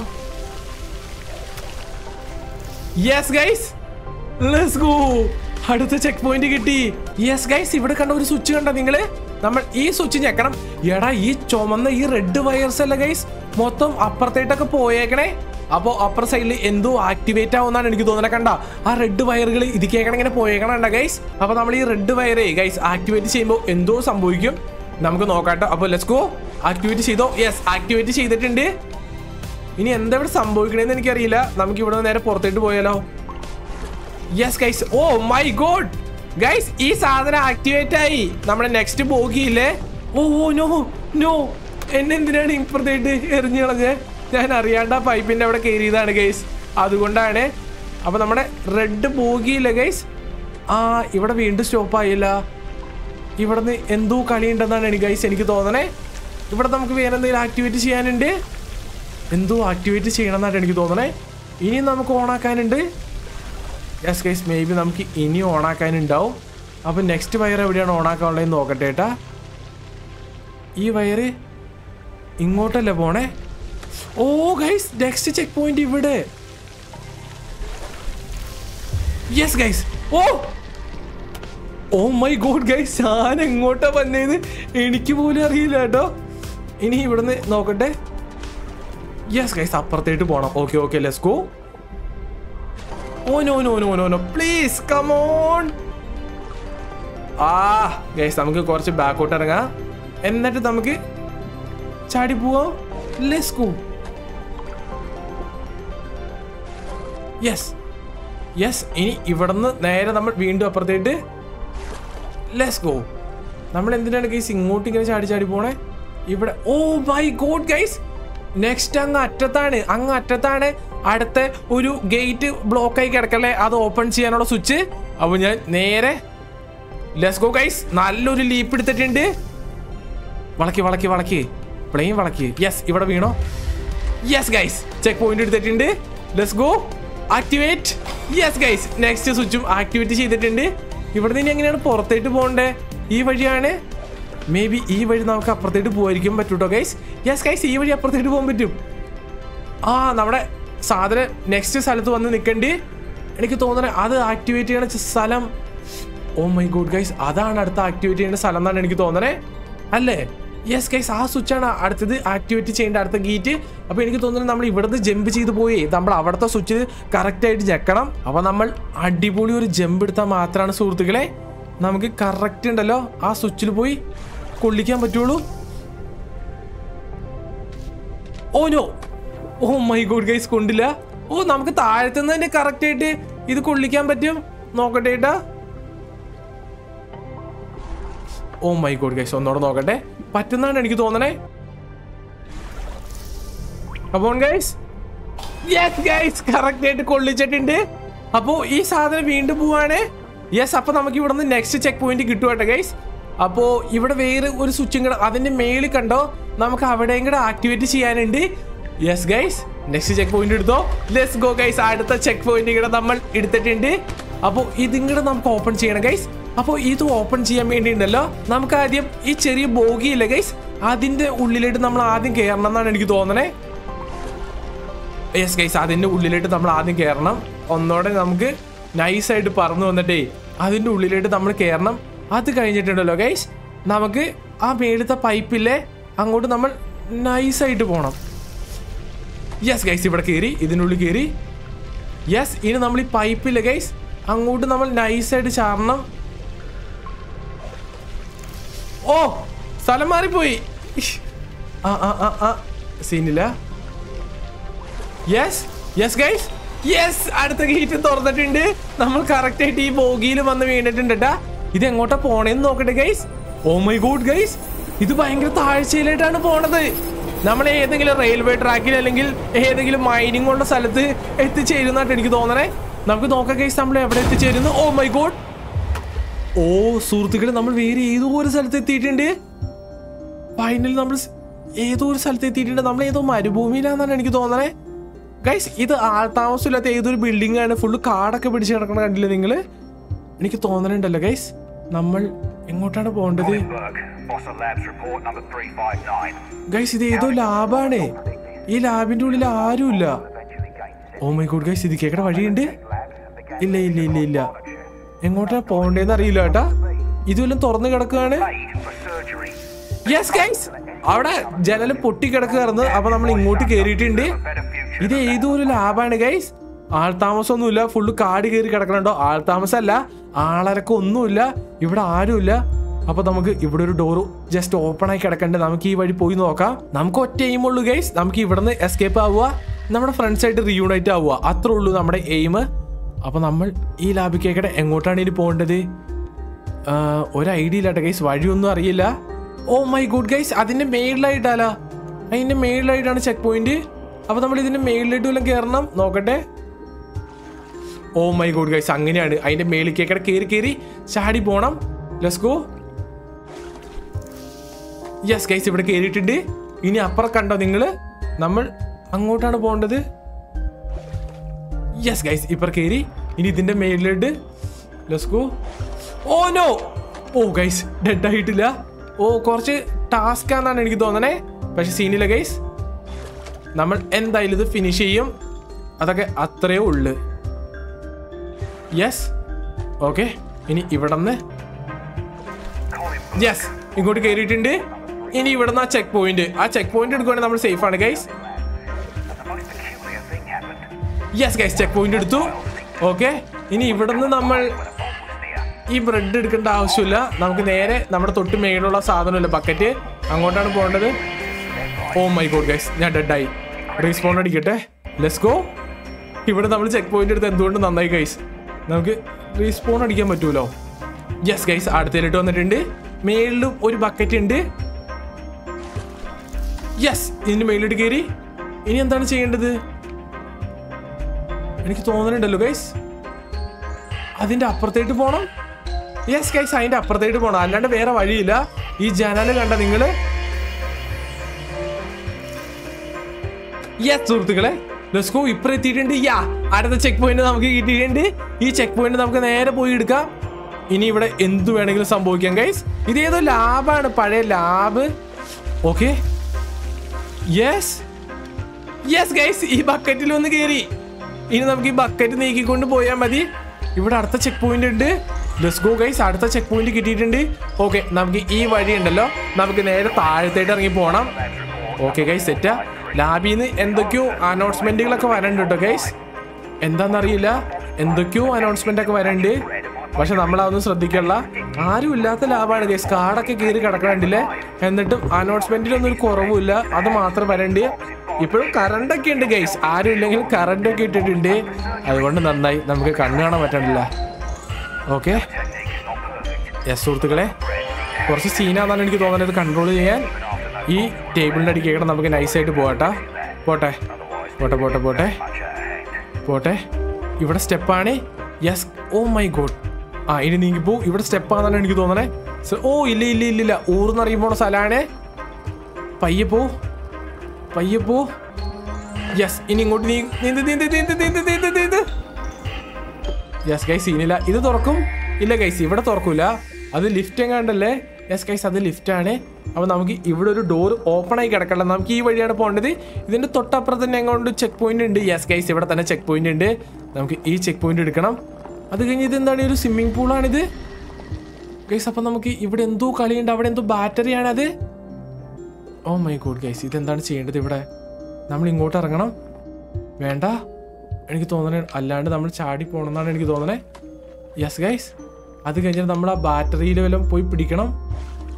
യെസ് ഗൈസ് ലെറ്റ്സ് ഗോ അടുത്ത ചെക്ക് പോയിന്റ് കിട്ടി യെസ് ഗൈസ് ഇവിടെ കണ്ട ഒരു സ്വിച്ച് കണ്ട നിങ്ങള് നമ്മൾ ഈ സ്വിച്ച് ഞെക്കണം എടാ ഈ ചുമന്ന ഈ റെഡ് വയർസ് അല്ല ഗൈസ് മൊത്തം അപ്പുറത്തേട്ടൊക്കെ പോയേക്കണേ അപ്പോ അപ്പുറ സൈഡിൽ എന്തോ ആക്ടിവേറ്റ് ആവുന്നതാണ് എനിക്ക് തോന്നുന്നത് കണ്ട ആ റെഡ് വയറുകൾ ഇതിക്കേക്കണം ഇങ്ങനെ പോയേക്കണണ്ട ഗൈസ് അപ്പൊ നമ്മൾ ഈ റെഡ് വയറേ ഗൈസ് ആക്ടിവേറ്റ് ചെയ്യുമ്പോൾ എന്തോ സംഭവിക്കും നമുക്ക് നോക്കാട്ടോ അപ്പൊ ലെറ്റ്സ് ഗോ ആക്ടിവേറ്റ് ചെയ്തോ യെസ് ആക്ടിവേറ്റ് ചെയ്തിട്ടുണ്ട് ഇനി എന്താ ഇവിടെ സംഭവിക്കണേന്ന് എനിക്കറിയില്ല നമുക്ക് ഇവിടെ നിന്ന് നേരെ പുറത്തേട്ട് പോയാലോ yes guys oh my God guys ഈ സാധനം ആക്ടിവേറ്റ് ആയി നമ്മുടെ നെക്സ്റ്റ് ബോഗിയില്ലേ ഓ ഓ നോ നോ എന്നെ എന്തിനാണ് ഇപ്പുറത്തേട്ട് എറിഞ്ഞു കളഞ്ഞ് ഞാൻ അറിയാണ്ട് ആ പൈപ്പിന്റെ അവിടെ കയറിയതാണ് ഗൈസ് അതുകൊണ്ടാണ് അപ്പൊ നമ്മുടെ റെഡ് ബോഗിയില്ലേ ഗൈസ് ആ ഇവിടെ വീണ്ടും സ്റ്റോപ്പ് ആയില്ല ഇവിടുന്ന് എന്തോ കളി ഉണ്ടെന്നാണ് എനിക്ക് ഗൈസ് എനിക്ക് തോന്നണേ ഇവിടെ നമുക്ക് വേറെ എന്തെങ്കിലും ആക്ടിവേറ്റ് ചെയ്യാനുണ്ട് എന്തോ ആക്ടിവേറ്റ് ചെയ്യണമെന്നാണ് എനിക്ക് തോന്നണേ ഇനി നമുക്ക് ഓണാക്കാനുണ്ട് യെസ് ഗൈസ് മേ ബി നമുക്ക് ഇനി ഓണാക്കാനുണ്ടാവും അപ്പം നെക്സ്റ്റ് വയർ എവിടെയാണ് ഓണാക്കാനുള്ളതെന്ന് നോക്കട്ടെ ഏട്ടാ ഈ വയറ് ഇങ്ങോട്ടല്ലേ പോണേ oh guys next checkpoint ഇവിടെ yes guys oh oh my God guys ഞാൻ എങ്ങോട്ടാ വന്നേന്ന് എനിക്ക് പോലും അറിയില്ല കേട്ടോ ഇനി ഇവിടുന്ന് നോക്കട്ടെ യെസ് ഗൈസ് അപ്പുറത്തേട്ട് പോണം okay okay let's go oh no no no no no please come on ആ ഗൈസ് നമുക്ക് കുറച്ച് ബാക്കോട്ട് ഇറങ്ങാം എന്നിട്ട് നമുക്ക് ചാടി പോവാം ലെറ്റ്സ് ഗോ യെസ് യെസ് ഇനി ഇവിടുന്ന് നേരെ നമ്മൾ വീണ്ടും അപ്പുറത്തേട്ട് ലെറ്റ്സ് ഗോ നമ്മൾ എന്തിനാണ് ഗൈസ് ഇങ്ങോട്ട് ഇങ്ങനെ ചാടി ചാടി പോണേ ഇവിടെ oh my God guys next അങ്ങ് അറ്റത്താണ് അങ്ങ് അറ്റത്താണ് അടുത്ത ഒരു ഗേറ്റ് ബ്ലോക്ക് ആയി കിടക്കല്ലേ അത് ഓപ്പൺ ചെയ്യാനുള്ള സ്വിച്ച് അപ്പോൾ ഞാൻ നേരെ ലെറ്റ്സ് ഗോ ഗൈസ് നല്ലൊരു ലീപ്പ് എടുത്തിട്ടുണ്ട് വളക്കി വളക്കി വളക്കി പ്ലെയിൻ വളക്കി യെസ് ഇവിടെ വീണോ യെസ് ഗൈസ് ചെക്ക് പോയിന്റ് എടുത്തിട്ടുണ്ട് let's go activate yes guys next സ്വിച്ചും ആക്ടിവേറ്റ് ചെയ്തിട്ടുണ്ട് ഇവിടെ നിന്ന് എങ്ങനെയാണ് പുറത്തേട്ട് പോകണ്ടേ ഈ വഴിയാണ് മേ ബി ഈ വഴി നമുക്ക് അപ്പുറത്തേട്ട് പോയിരിക്കും പറ്റൂട്ടോ ഗൈസ് യെസ് ഗൈസ് ഈ വഴി അപ്പുറത്തേട്ട് പോകാൻ പറ്റും ആ നമ്മുടെ സാധനം നെക്സ്റ്റ് സ്ഥലത്ത് വന്ന് നിൽക്കണ്ടി എനിക്ക് തോന്നണേ അത് ആക്ടിവേറ്റ് ചെയ്യണ സ്ഥലം ഓ മൈ ഗോഡ് ഗൈസ് അതാണ് അടുത്ത ആക്ടിവേറ്റ് ചെയ്യേണ്ട സ്ഥലം എന്നാണ് എനിക്ക് തോന്നണേ അല്ലേ യെസ് ഗൈസ് ആ സ്വിച്ചാണ് അടുത്തത് ആക്ടിവേറ്റ് ചെയ്യേണ്ട അടുത്ത ഗേറ്റ് അപ്പോൾ എനിക്ക് തോന്നുന്നത് നമ്മൾ ഇവിടുന്ന് ജമ്പ് ചെയ്ത് പോയി നമ്മൾ അവിടുത്തെ സ്വിച്ച് കറക്റ്റ് ആയിട്ട് ഞെക്കണം അപ്പോൾ നമ്മൾ അടിപൊളി ഒരു ജമ്പ് എടുത്താൽ മാത്രമാണ് സുഹൃത്തുക്കളെ നമുക്ക് കറക്റ്റ് ഉണ്ടല്ലോ ആ സ്വിച്ചിൽ പോയി കൊള്ളിക്കാൻ പറ്റുള്ളൂ oh no oh my God guys കൊണ്ടില്ല ഓ നമുക്ക് താഴത്തുനിന്ന് തന്നെ കറക്റ്റ് ആയിട്ട് ഇത് കൊള്ളിക്കാൻ പറ്റും നോക്കട്ടെ ഏട്ടാ ഓ മൈ ഗോഡ് ഗൈസ് ഒന്നോടെ നോക്കട്ടെ പറ്റുന്നാണ് എനിക്ക് തോന്നണേ അപ്പോൾ ഗൈസ് യെസ് ഗൈസ് കറക്റ്റ് ആയിട്ട് കൊള്ളിച്ചിട്ടുണ്ട് അപ്പോൾ ഈ സാധനം വീണ്ടും പോവാണ് യെസ് അപ്പോൾ നമുക്ക് ഇവിടെ നിന്ന് നെക്സ്റ്റ് ചെക്ക് പോയിന്റ് കിട്ടുവാട്ടെ ഗൈസ് അപ്പോൾ ഇവിടെ വേറെ ഒരു സ്വിച്ചും കൂടെ അതിന്റെ മേളിൽ കണ്ടോ നമുക്ക് അവിടെയും കൂടെ ആക്ടിവേറ്റ് ചെയ്യാനുണ്ട് yes guys next checkpoint എടുത്തോ ലെറ്റ്സ് ഗോ ഗൈസ് അടുത്ത ചെക്ക് പോയിന്റ് കൂടെ നമ്മൾ എടുത്തിട്ടുണ്ട് അപ്പോൾ ഇതും കൂടെ നമുക്ക് ഓപ്പൺ ചെയ്യണം ഗൈസ് അപ്പോൾ ഇത് ഓപ്പൺ ചെയ്യാൻ വേണ്ടി ഉണ്ടല്ലോ നമുക്ക് ആദ്യം ഈ ചെറിയ ബോഗിയില്ലേ ഗൈസ് അതിന്റെ ഉള്ളിലേക്ക് നമ്മൾ ആദ്യം കയറണം എന്നാണ് എനിക്ക് തോന്നണേ യെസ് ഗൈസ് അതിൻ്റെ ഉള്ളിലേക്ക് നമ്മൾ ആദ്യം കയറണം ഒന്നോടെ നമുക്ക് നൈസായിട്ട് പറന്നു വന്നിട്ടേ അതിൻ്റെ ഉള്ളിലേക്ക് നമ്മൾ കയറണം അത് കഴിഞ്ഞിട്ടുണ്ടല്ലോ ഗൈസ് നമുക്ക് ആ മേളത്തെ പൈപ്പില്ലേ അങ്ങോട്ട് നമ്മൾ നൈസായിട്ട് പോകണം യെസ് ഗൈസ് ഇവിടെ കയറി ഇതിനുള്ളിൽ കയറി യെസ് ഇനി നമ്മൾ ഈ പൈപ്പില്ലേ ഗൈസ് അങ്ങോട്ട് നമ്മൾ നൈസായിട്ട് ചാടണം ഓ സ്ഥലം മാറിപ്പോയി ഇഷ്. ആ ആ ആ ആ സീനില്ല യെസ് യെസ് ഗൈസ് യെസ് അടുത്ത ഗേറ്റ് തുറന്നിട്ടുണ്ട് നമ്മൾ കറക്റ്റ് ആയിട്ട് ഈ ബോഗിയിൽ വന്ന് വീണിട്ടുണ്ട് ട്ടാ. ഇത് എങ്ങോട്ടാ പോണേന്ന് നോക്കട്ടെ guys oh my God guys ഇത് ഭയങ്കര താഴ്ചയിലായിട്ടാണ് പോണത് നമ്മൾ ഏതെങ്കിലും റെയിൽവേ ട്രാക്കിൽ അല്ലെങ്കിൽ ഏതെങ്കിലും മൈനിങ് ഉള്ള സ്ഥലത്ത് എത്തിച്ചേരുന്നായിട്ട് എനിക്ക് തോന്നണേ നമുക്ക് നോക്കാം ഗൈസ് നമ്മൾ എവിടെ എത്തിച്ചേരുന്നു ഓ മൈ ഗോഡ് ഓ സുഹൃത്തുക്കളെ നമ്മൾ വേറെ ഏതോ ഒരു സ്ഥലത്ത് എത്തിയിട്ടുണ്ട് ഫൈനൽ നമ്മൾ സ് ഏതോ ഒരു സ്ഥലത്ത് എത്തിയിട്ടുണ്ട് നമ്മൾ ഏതോ മരുഭൂമിയിലാന്നാണ് എനിക്ക് തോന്നണേ ഗൈസ് ഇത് ആൾതാമസമില്ലാത്ത ഏതൊരു ബിൽഡിംഗ് ആണ് ഫുള്ള് കാടൊക്കെ പിടിച്ച് കിടക്കണ കണ്ടില്ലേ നിങ്ങൾ എനിക്ക് തോന്നണുണ്ടല്ലോ ഗൈസ് നമ്മൾ എങ്ങോട്ടാണ് പോകേണ്ടത് Berg, Fossil Labs report number 359. Guys ഇത് ഏതോ ലാബാണ് ഈ ലാബിന്റെ ഉള്ളിൽ ആരുമില്ല Eventually gained oh my God guys ഇത് കേക്കട വഴിയുണ്ട് labs and began ഇല്ല ഇല്ല ഇല്ല ഇല്ല എങ്ങോട്ടാ പോകേണ്ടതെന്ന് അറിയില്ല കേട്ടാ ഇതുവല്ലം തുറന്നു കിടക്കുകയാണ് paid for surgery. Yes guys അവിടെ ജനൽ പൊട്ടിക്കിടക്കുകയായിരുന്നു അപ്പൊ നമ്മൾ ഇങ്ങോട്ട് കയറിയിട്ടുണ്ട് Better future. ഇത് ഏതോ ഒരു ലാബാണ് ഗൈസ് ആൾതാമസമൊന്നുമില്ല ഫുള്ള് കാട് കയറി കിടക്കണുണ്ടോ ആൾതാമസമല്ല ആളരക്കം ഒന്നുമില്ല ഇവിടെ ആരുമില്ല അപ്പൊ നമുക്ക് ഇവിടെ ഒരു ഡോറ് ജസ്റ്റ് ഓപ്പൺ ആയി കിടക്കണ്ട് നമുക്ക് ഈ വഴി പോയി നോക്കാം നമുക്ക് ഒറ്റ എയിം ഉള്ളൂ ഗൈസ് നമുക്ക് ഇവിടുന്ന് എസ്കേപ്പ് ആവുക നമ്മുടെ ഫ്രണ്ട്സ് ആയിട്ട് റീയൂണൈറ്റ് ആവുക അത്രേ ഉള്ളൂ നമ്മുടെ എയിം അപ്പൊ നമ്മൾ ഈ ലാബിക്കേക്കടെ എങ്ങോട്ടാണ് ഇനി പോകേണ്ടത് ആഹ്, ഒരു ഐഡിയ ഇല്ലാട്ടെ ഗൈസ് വഴിയൊന്നും അറിയില്ല ഓ മൈ ഗുഡ് ഗൈസ് അതിന്റെ മേളിലായിട്ടാലാ അതിന്റെ മേളിലായിട്ടാണ് ചെക്ക് പോയിന്റ് അപ്പൊ നമ്മൾ ഇതിന്റെ മേളിലായിട്ട് വല്ലതും കയറണം നോക്കട്ടെ ഓ മൈ ഗുഡ് ഗൈസ് അങ്ങനെയാണ് അതിന്റെ മേളിലേക്കേക്കടെ കയറി കയറി ചാടി പോണം ലെസ് ഗോ യെസ് ഗൈസ് ഇവിടെ കയറിയിട്ടുണ്ട് ഇനി അപ്പുറം കണ്ടോ നിങ്ങള് നമ്മൾ അങ്ങോട്ടാണ് പോകേണ്ടത് യെസ് ഗൈസ് ഇപ്പർ കയറി ഇനി ഇതിന്റെ മേളിലോട്ട് let's go oh no oh guys dead ആയിട്ടില്ല ഓ കുറച്ച് ടാസ്ക് ആണെന്നാണ് എനിക്ക് തോന്നണേ പക്ഷെ സീനില്ല ഗൈസ് നമ്മൾ എന്തായാലും ഇത് ഫിനിഷ് ചെയ്യും അതൊക്കെ അത്രയേ ഉള്ളു യെസ് ഓക്കെ ഇനി ഇവിടെ നിന്ന് യെസ് ഇങ്ങോട്ട് കയറിയിട്ടുണ്ട് ഇനി ഇവിടെ നിന്ന് ആ ചെക്ക് പോയിന്റ് ആ ചെക്ക് പോയിന്റ് എടുക്കുവാണെങ്കിൽ നമ്മൾ സേഫ് ആണ് guys The most peculiar thing happened. Yes guys checkpoint എടുത്തു ഓക്കെ ഇനി ഇവിടുന്ന് നമ്മൾ ഈ ബ്രെഡ് എടുക്കേണ്ട ആവശ്യമില്ല നമുക്ക് നേരെ നമ്മുടെ തൊട്ട് മേലുള്ള സാധനമില്ല ബക്കറ്റ് അങ്ങോട്ടാണ് പോകേണ്ടത് ഓ മൈ ഗോഡ് ഗൈസ് ഞാൻ ഡെഡായി റീസ്പോണ്ട് അടിക്കട്ടെ ലെസ് ഗോ ഇവിടെ നമ്മൾ ചെക്ക് പോയിന്റ് എടുത്ത് എന്തുകൊണ്ട് നന്നായി ഗൈസ് നമുക്ക് റീസ്പോൺ അടിക്കാൻ പറ്റൂലോ യെസ് ഗൈസ് അടുത്തതിലിട്ട് വന്നിട്ടുണ്ട് മേളിലും ഒരു ബക്കറ്റ് ഉണ്ട് യെസ് ഇതിന്റെ മേളിലിട്ട് കയറി ഇനി എന്താണ് ചെയ്യേണ്ടത് എനിക്ക് തോന്നുന്നുണ്ടല്ലോ ഗൈസ് അതിന്റെ അപ്പുറത്തേട്ട് പോണം യെസ് ഗൈസ് അതിന്റെ അപ്പുറത്തേട്ട് പോണം അല്ലാണ്ട് വേറെ വഴിയില്ല ഈ ജനല് കണ്ട നിങ്ങള് യെസ് സുഹൃത്തുക്കളെ ലെസ്കോ ഇപ്പുറം എത്തിയിട്ടുണ്ട് യാ അടുത്ത ചെക്ക് പോയിന്റ് നമുക്ക് കിട്ടിയിട്ടുണ്ട് ഈ ചെക്ക് പോയിന്റ് നമുക്ക് നേരെ പോയി എടുക്കാം ഇനി ഇവിടെ എന്തു വേണമെങ്കിലും സംഭവിക്കാം ഗൈസ് ഇത് ഏതോ ലാബാണ് പഴയ lab okay yes yes guys ഈ ബക്കറ്റിൽ ഒന്ന് കയറി ഇനി നമുക്ക് ഈ ബക്കറ്റ് നീക്കിക്കൊണ്ട് പോയാൽ മതി ഇവിടെ അടുത്ത ചെക്ക് പോയിന്റ് ഉണ്ട് ലെസ് ഗോ ഗൈസ് അടുത്ത ചെക്ക് പോയിന്റ് കിട്ടിയിട്ടുണ്ട് ഓക്കെ നമുക്ക് ഈ വഴി ഉണ്ടല്ലോ നമുക്ക് നേരെ താഴത്തേട്ട് ഇറങ്ങി പോകണം ഓക്കെ ഗൈസ് സെറ്റാ ലാബിൽ നിന്ന് എന്തൊക്കെയോ അനൗൺസ്മെന്റുകളൊക്കെ വരണ്ട് കേട്ടോ ഗൈസ് എന്താണെന്നറിയില്ല എന്തൊക്കെയോ അനൗൺസ്മെന്റ് ഒക്കെ വരണ്ട് പക്ഷെ നമ്മളതൊന്നും ശ്രദ്ധിക്കണ്ട ആരും ഇല്ലാത്ത ലാഭാണ് ഗൈസ് കാടൊക്കെ കയറി കിടക്കണ്ടില്ലേ എന്നിട്ടും അനൗൺസ്മെന്റിലൊന്നും ഒരു കുറവുമില്ല അത് മാത്രം വരണ്ട് ഇപ്പോഴും കറണ്ട് ഒക്കെ ഉണ്ട് ഗൈസ് ആരും ഇല്ലെങ്കിൽ കറണ്ട് ഒക്കെ ഇട്ടിട്ടുണ്ട് അതുകൊണ്ട് നന്നായി നമുക്ക് കണ്ണ് കാണാൻ പറ്റണില്ല ഓക്കെ യെസ് സുഹൃത്തുക്കളെ കുറച്ച് സീനാന്നാണ് എനിക്ക് തോന്നുന്നത് കൺട്രോൾ ചെയ്യാൻ ഈ ടേബിളിൻ്റെ അടിക്കേക്കണം നമുക്ക് നൈസായിട്ട് പോകട്ടാ പോട്ടെ പോട്ടെ പോട്ടെ പോട്ടെ പോട്ടെ ഇവിടെ സ്റ്റെപ്പാണ് യെസ് ഓ മൈ ഗോഡ് ആ ഇനി നീങ്ങി പോ ഇവിടെ സ്റ്റെപ്പാന്നാണ് എനിക്ക് തോന്നണേ സ- ഓ ഇല്ല ഇല്ല ഇല്ല ഇല്ല ഊർന്നറിയുമ്പോൾ സ്ഥലമാണ് പയ്യെ പോ പയ്യെ പോ യെസ് ഇനി ഇങ്ങോട്ട് നീ നീന്ത് നീന്ത് നീന്ത് നീന്ത് നീന്ത് നീന്ത് യെസ് ഗൈസ് സീനില്ല ഇത് തുറക്കും ഇല്ല ഗൈസ് ഇവിടെ തുറക്കൂല അത് ലിഫ്റ്റ് എങ്ങാണ്ടല്ലേ യെസ് ഗൈസ് അത് ലിഫ്റ്റ് ആണ് അപ്പോൾ നമുക്ക് ഇവിടെ ഒരു ഡോർ ഓപ്പൺ ആയി കിടക്കണ്ട നമുക്ക് ഈ വഴിയാണ് പോകേണ്ടത് ഇതിന്റെ തൊട്ടപ്പുറത്ത് തന്നെ എങ്ങോട്ട് ചെക്ക് പോയിന്റ് ഉണ്ട് യെസ് ഗൈസ് ഇവിടെ തന്നെ ചെക്ക് പോയിന്റ് ഉണ്ട് നമുക്ക് ഈ ചെക്ക് പോയിന്റ് എടുക്കണം അത് കഴിഞ്ഞ് ഇത് എന്താണ് ഒരു സ്വിമ്മിംഗ് പൂളാണിത് ഗൈസ് അപ്പം നമുക്ക് ഇവിടെ എന്തോ കളിയുണ്ട് അവിടെ എന്തോ ബാറ്ററി ആണത് ഓ മൈ ഗോഡ് ഗൈസ് ഇതെന്താണ് ചെയ്യേണ്ടത് ഇവിടെ നമ്മൾ ഇങ്ങോട്ട് ഇറങ്ങണം വേണ്ട എനിക്ക് തോന്നണേ അല്ലാണ്ട് നമ്മൾ ചാടി പോകണമെന്നാണ് എനിക്ക് തോന്നണേ യെസ് ഗൈസ് അത് കഴിഞ്ഞിട്ട് നമ്മൾ ആ ബാറ്ററിയിൽ വല്ലതും പോയി പിടിക്കണം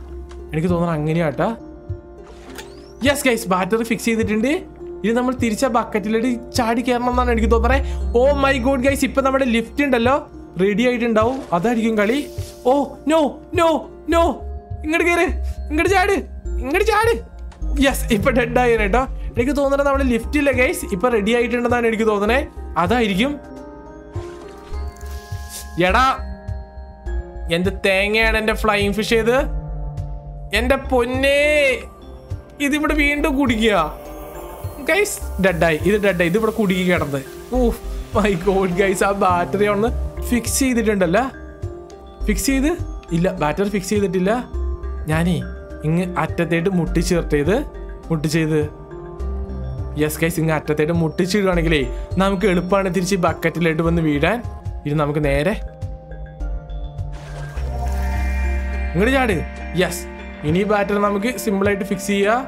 എനിക്ക് തോന്നുന്നു അങ്ങനെയാട്ടാ യെസ് ഗൈസ് ബാറ്ററി ഫിക്സ് ചെയ്തിട്ടുണ്ട് ഇനി നമ്മൾ തിരിച്ച ബക്കറ്റിലേക്ക് ചാടി കയറണം എന്നാണ് എനിക്ക് തോന്നുന്നത് ഓ മൈ ഗോഡ് ഗൈസ് ഇപ്പൊ നമ്മുടെ ലിഫ്റ്റ് ഉണ്ടല്ലോ റെഡി ആയിട്ടുണ്ടാവും അതായിരിക്കും കളി ഓ നോ നോ നോ ഇങ്ങോട്ട് കയറ് ഇങ്ങോട്ട് ചാട് ഇങ്ങോട്ട് ചാട് യെസ് ഇപ്പൊ ഡെഡ് ആയി കേട്ടോ എനിക്ക് തോന്നുന്നത് നമ്മുടെ ലിഫ്റ്റ് ഇല്ല ഗൈസ് ഇപ്പൊ റെഡി ആയിട്ടുണ്ടെന്നാണ് എനിക്ക് തോന്നുന്നത് അതായിരിക്കും എടാ എന്ത് തേങ്ങയാണ് എന്റെ ഫ്ലൈങ് ഫിഷ് ചെയ്ത് എന്റെ പൊന്നേ ഇതിവിടെ വീണ്ടും കുടിക്കുക ഗൈസ് ഡെഡായി ഇത് ഡെഡായി ഇത് ഇവിടെ കുടുങ്ങി കിടന്ന് ഓ മൈ ഗോഡ് ഗൈസ് ആ ബാറ്ററി ഒന്ന് ഫിക്സ് ചെയ്തിട്ടുണ്ടല്ല ഫിക്സ് ചെയ്ത് ഇല്ല ബാറ്ററി ഫിക്സ് ചെയ്തിട്ടില്ല ഞാനേ ഇങ്ങ് അറ്റത്തേട്ട് മുട്ടിച്ചേർട്ട് ചെയ്ത് മുട്ടിച്ചെയ്ത് യെസ് ഗൈസ് ഇങ്ങ് അറ്റത്തേട്ട് മുട്ടിച്ചിടുകയാണെങ്കിലേ നമുക്ക് എളുപ്പമാണ് തിരിച്ച് ബക്കറ്റിലായിട്ട് വന്ന് വീഴാൻ ഇത് നമുക്ക് നേരെ ഇങ്ങോട്ട് ചാട് യെസ് ഇനി ബാറ്ററി നമുക്ക് സിമ്പിൾ ആയിട്ട് ഫിക്സ് ചെയ്യാം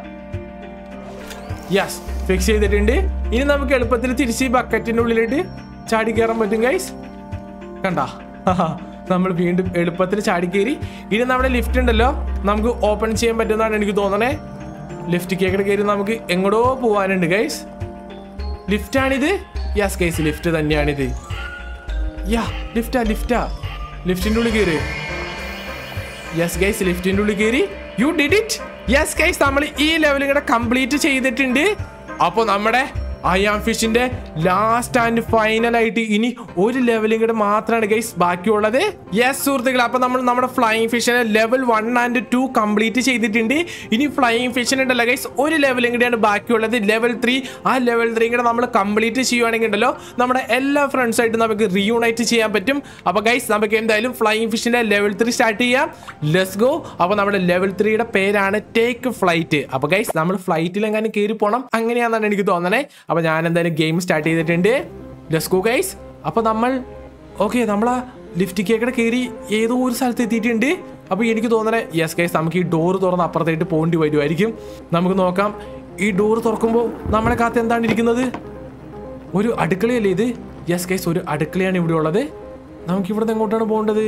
യെസ് ഫിക്സ് ചെയ്തിട്ടുണ്ട് ഇനി നമുക്ക് എളുപ്പത്തിൽ തിരിച്ച് ഈ ബക്കറ്റിന്റെ ഉള്ളിലിട്ട് ചാടി കയറാൻ പറ്റും ഗൈസ് കണ്ട നമ്മൾ വീണ്ടും എളുപ്പത്തിൽ ചാടി കയറി ഇനി നമ്മുടെ ലിഫ്റ്റ് ഉണ്ടല്ലോ നമുക്ക് ഓപ്പൺ ചെയ്യാൻ പറ്റുന്നതാണ് എനിക്ക് തോന്നണേ ലിഫ്റ്റ് കേക്കടെ കയറി നമുക്ക് എങ്ങോട്ടോ പോവാനുണ്ട് ഗൈസ് ലിഫ്റ്റ് ആണിത് യെസ് ഗൈസ് ലിഫ്റ്റ് തന്നെയാണിത് യാ ലിഫ്റ്റാ ലിഫ്റ്റാ ലിഫ്റ്റിന്റെ ഉള്ളിൽ കയറി യെസ് ഗൈസ് ലിഫ്റ്റിന്റെ ഉള്ളിൽ കയറി you did it yes guys നമ്മൾ ഈ ലെവൽ കൂടെ കംപ്ലീറ്റ് ചെയ്തിട്ടുണ്ട് അപ്പോൾ നമ്മുടെ അയാം ഫിഷിന്റെ ലാസ്റ്റ് ആൻഡ് ഫൈനൽ ആയിട്ട് ഇനി ഒരു ലെവലും കൂടെ മാത്രമാണ് ഗൈസ് ബാക്കിയുള്ളത് യെസ് സുഹൃത്തുക്കൾ അപ്പൊ നമ്മൾ നമ്മുടെ ഫ്ലൈയിങ് ഫിഷിനെ level one and two complete ചെയ്തിട്ടുണ്ട് ഇനി ഫ്ലൈയിങ് ഫിഷിന് ഉണ്ടല്ലോ ഗൈസ് ഒരു ലെവലും കൂടെയാണ് ബാക്കിയുള്ളത് ലെവൽ ത്രീ ആ ലെവൽ ത്രീ കൂടെ നമ്മൾ കംപ്ലീറ്റ് ചെയ്യുവാണെങ്കിൽ ഉണ്ടല്ലോ നമ്മുടെ എല്ലാ ഫ്രണ്ട്സായിട്ട് നമുക്ക് റീയൂണൈറ്റ് ചെയ്യാൻ പറ്റും അപ്പൊ ഗൈസ് നമുക്ക് എന്തായാലും ഫ്ലൈയിങ് ഫിഷിന്റെ ലെവൽ ത്രീ സ്റ്റാർട്ട് ചെയ്യാം ലെറ്റ്സ് ഗോ അപ്പൊ നമ്മുടെ ലെവൽ ത്രീയുടെ പേരാണ് ടേക്ക് ഫ്ലൈറ്റ് അപ്പൊ ഗൈസ് നമ്മൾ ഫ്ലൈറ്റിൽ എങ്ങാനും കയറി പോകണം അങ്ങനെയാണെന്നാണ് എനിക്ക് തോന്നണേ അപ്പൊ ഞാൻ എന്തായാലും ഗെയിം സ്റ്റാർട്ട് ചെയ്തിട്ടുണ്ട് ലെറ്റ്സ് ഗോ ഗൈസ് അപ്പൊ നമ്മൾ ഓക്കെ നമ്മൾ ആ ലിഫ്റ്റ് കേക്കടെ കയറി ഏതോ ഒരു സ്ഥലത്ത് എത്തിയിട്ടുണ്ട് അപ്പൊ എനിക്ക് തോന്നണേ യെസ് ഗൈസ് നമുക്ക് ഈ ഡോർ തുറന്ന് അപ്പുറത്തായിട്ട് പോകേണ്ടി വരുമായിരിക്കും നമുക്ക് നോക്കാം ഈ ഡോർ തുറക്കുമ്പോൾ നമ്മളെ കാത്ത് എന്താണ് ഇരിക്കുന്നത് ഒരു അടുക്കളയല്ലേ ഇത് യെസ് ഗൈസ് ഒരു അടുക്കളയാണ് ഇവിടെ ഉള്ളത് നമുക്ക് ഇവിടുന്ന് എങ്ങോട്ടാണ് പോകേണ്ടത്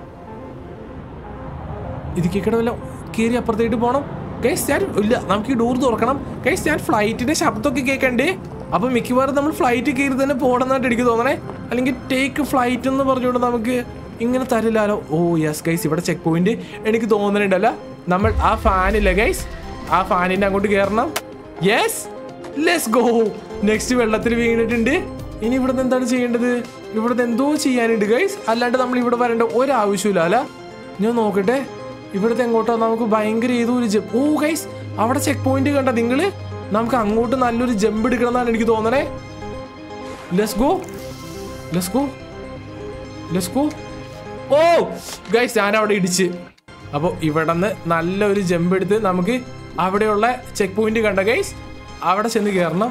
ഇത് കേൾക്കണ വല്ല കയറി അപ്പുറത്തേട്ട് പോകണം ഗൈസ് ഞാൻ ഇല്ല നമുക്ക് ഈ ഡോർ തുറക്കണം ഗൈസ് ഞാൻ ഫ്ലൈറ്റിന്റെ ശബ്ദമൊക്കെ കേൾക്കണ്ടേ അപ്പൊ മിക്കവാറും നമ്മൾ ഫ്ലൈറ്റ് കയറി തന്നെ പോകണമെന്നായിട്ട് എനിക്ക് തോന്നണേ അല്ലെങ്കിൽ ടേക്ക് ഫ്ലൈറ്റ് എന്ന് പറഞ്ഞുകൊണ്ട് നമുക്ക് ഇങ്ങനെ തരില്ലാലോ ഓ യെസ് ഗൈസ് ഇവിടെ ചെക്ക് പോയിന്റ് എനിക്ക് തോന്നുന്നുണ്ടല്ല നമ്മൾ ആ ഫാനില്ല ഗൈസ് ആ ഫാനിന്റെ അങ്ങോട്ട് കയറണം യെസ് ലെസ് ഗോ നെക്സ്റ്റ് വെള്ളത്തിൽ വീണിട്ടുണ്ട് ഇനി ഇവിടുന്ന് എന്താണ് ചെയ്യേണ്ടത് ഇവിടുന്ന് എന്തോ ചെയ്യാനുണ്ട് ഗൈസ് അല്ലാണ്ട് നമ്മൾ ഇവിടെ വരേണ്ട ഒരാവശ്യമില്ല അല്ല ഞാൻ നോക്കട്ടെ ഇവിടുത്തെ എങ്ങോട്ടോ നമുക്ക് ഭയങ്കര ഏതോ ഒരു ജമ്പ് ഓ ഗൈസ് അവിടെ ചെക്ക് പോയിന്റ് കണ്ട നിങ്ങള് നമുക്ക് അങ്ങോട്ട് നല്ലൊരു ജമ്പ് എടുക്കണം എന്നാണ് എനിക്ക് തോന്നണേ let's go let's go let's go oh guys ഞാൻ അവിടെ ഇടിച്ച് അപ്പോൾ ഇവിടെ നിന്ന് നല്ലൊരു ജമ്പ് എടുത്ത് നമുക്ക് അവിടെയുള്ള ചെക്ക് പോയിന്റ് കണ്ട ഗൈസ് അവിടെ ചെന്ന് കയറണം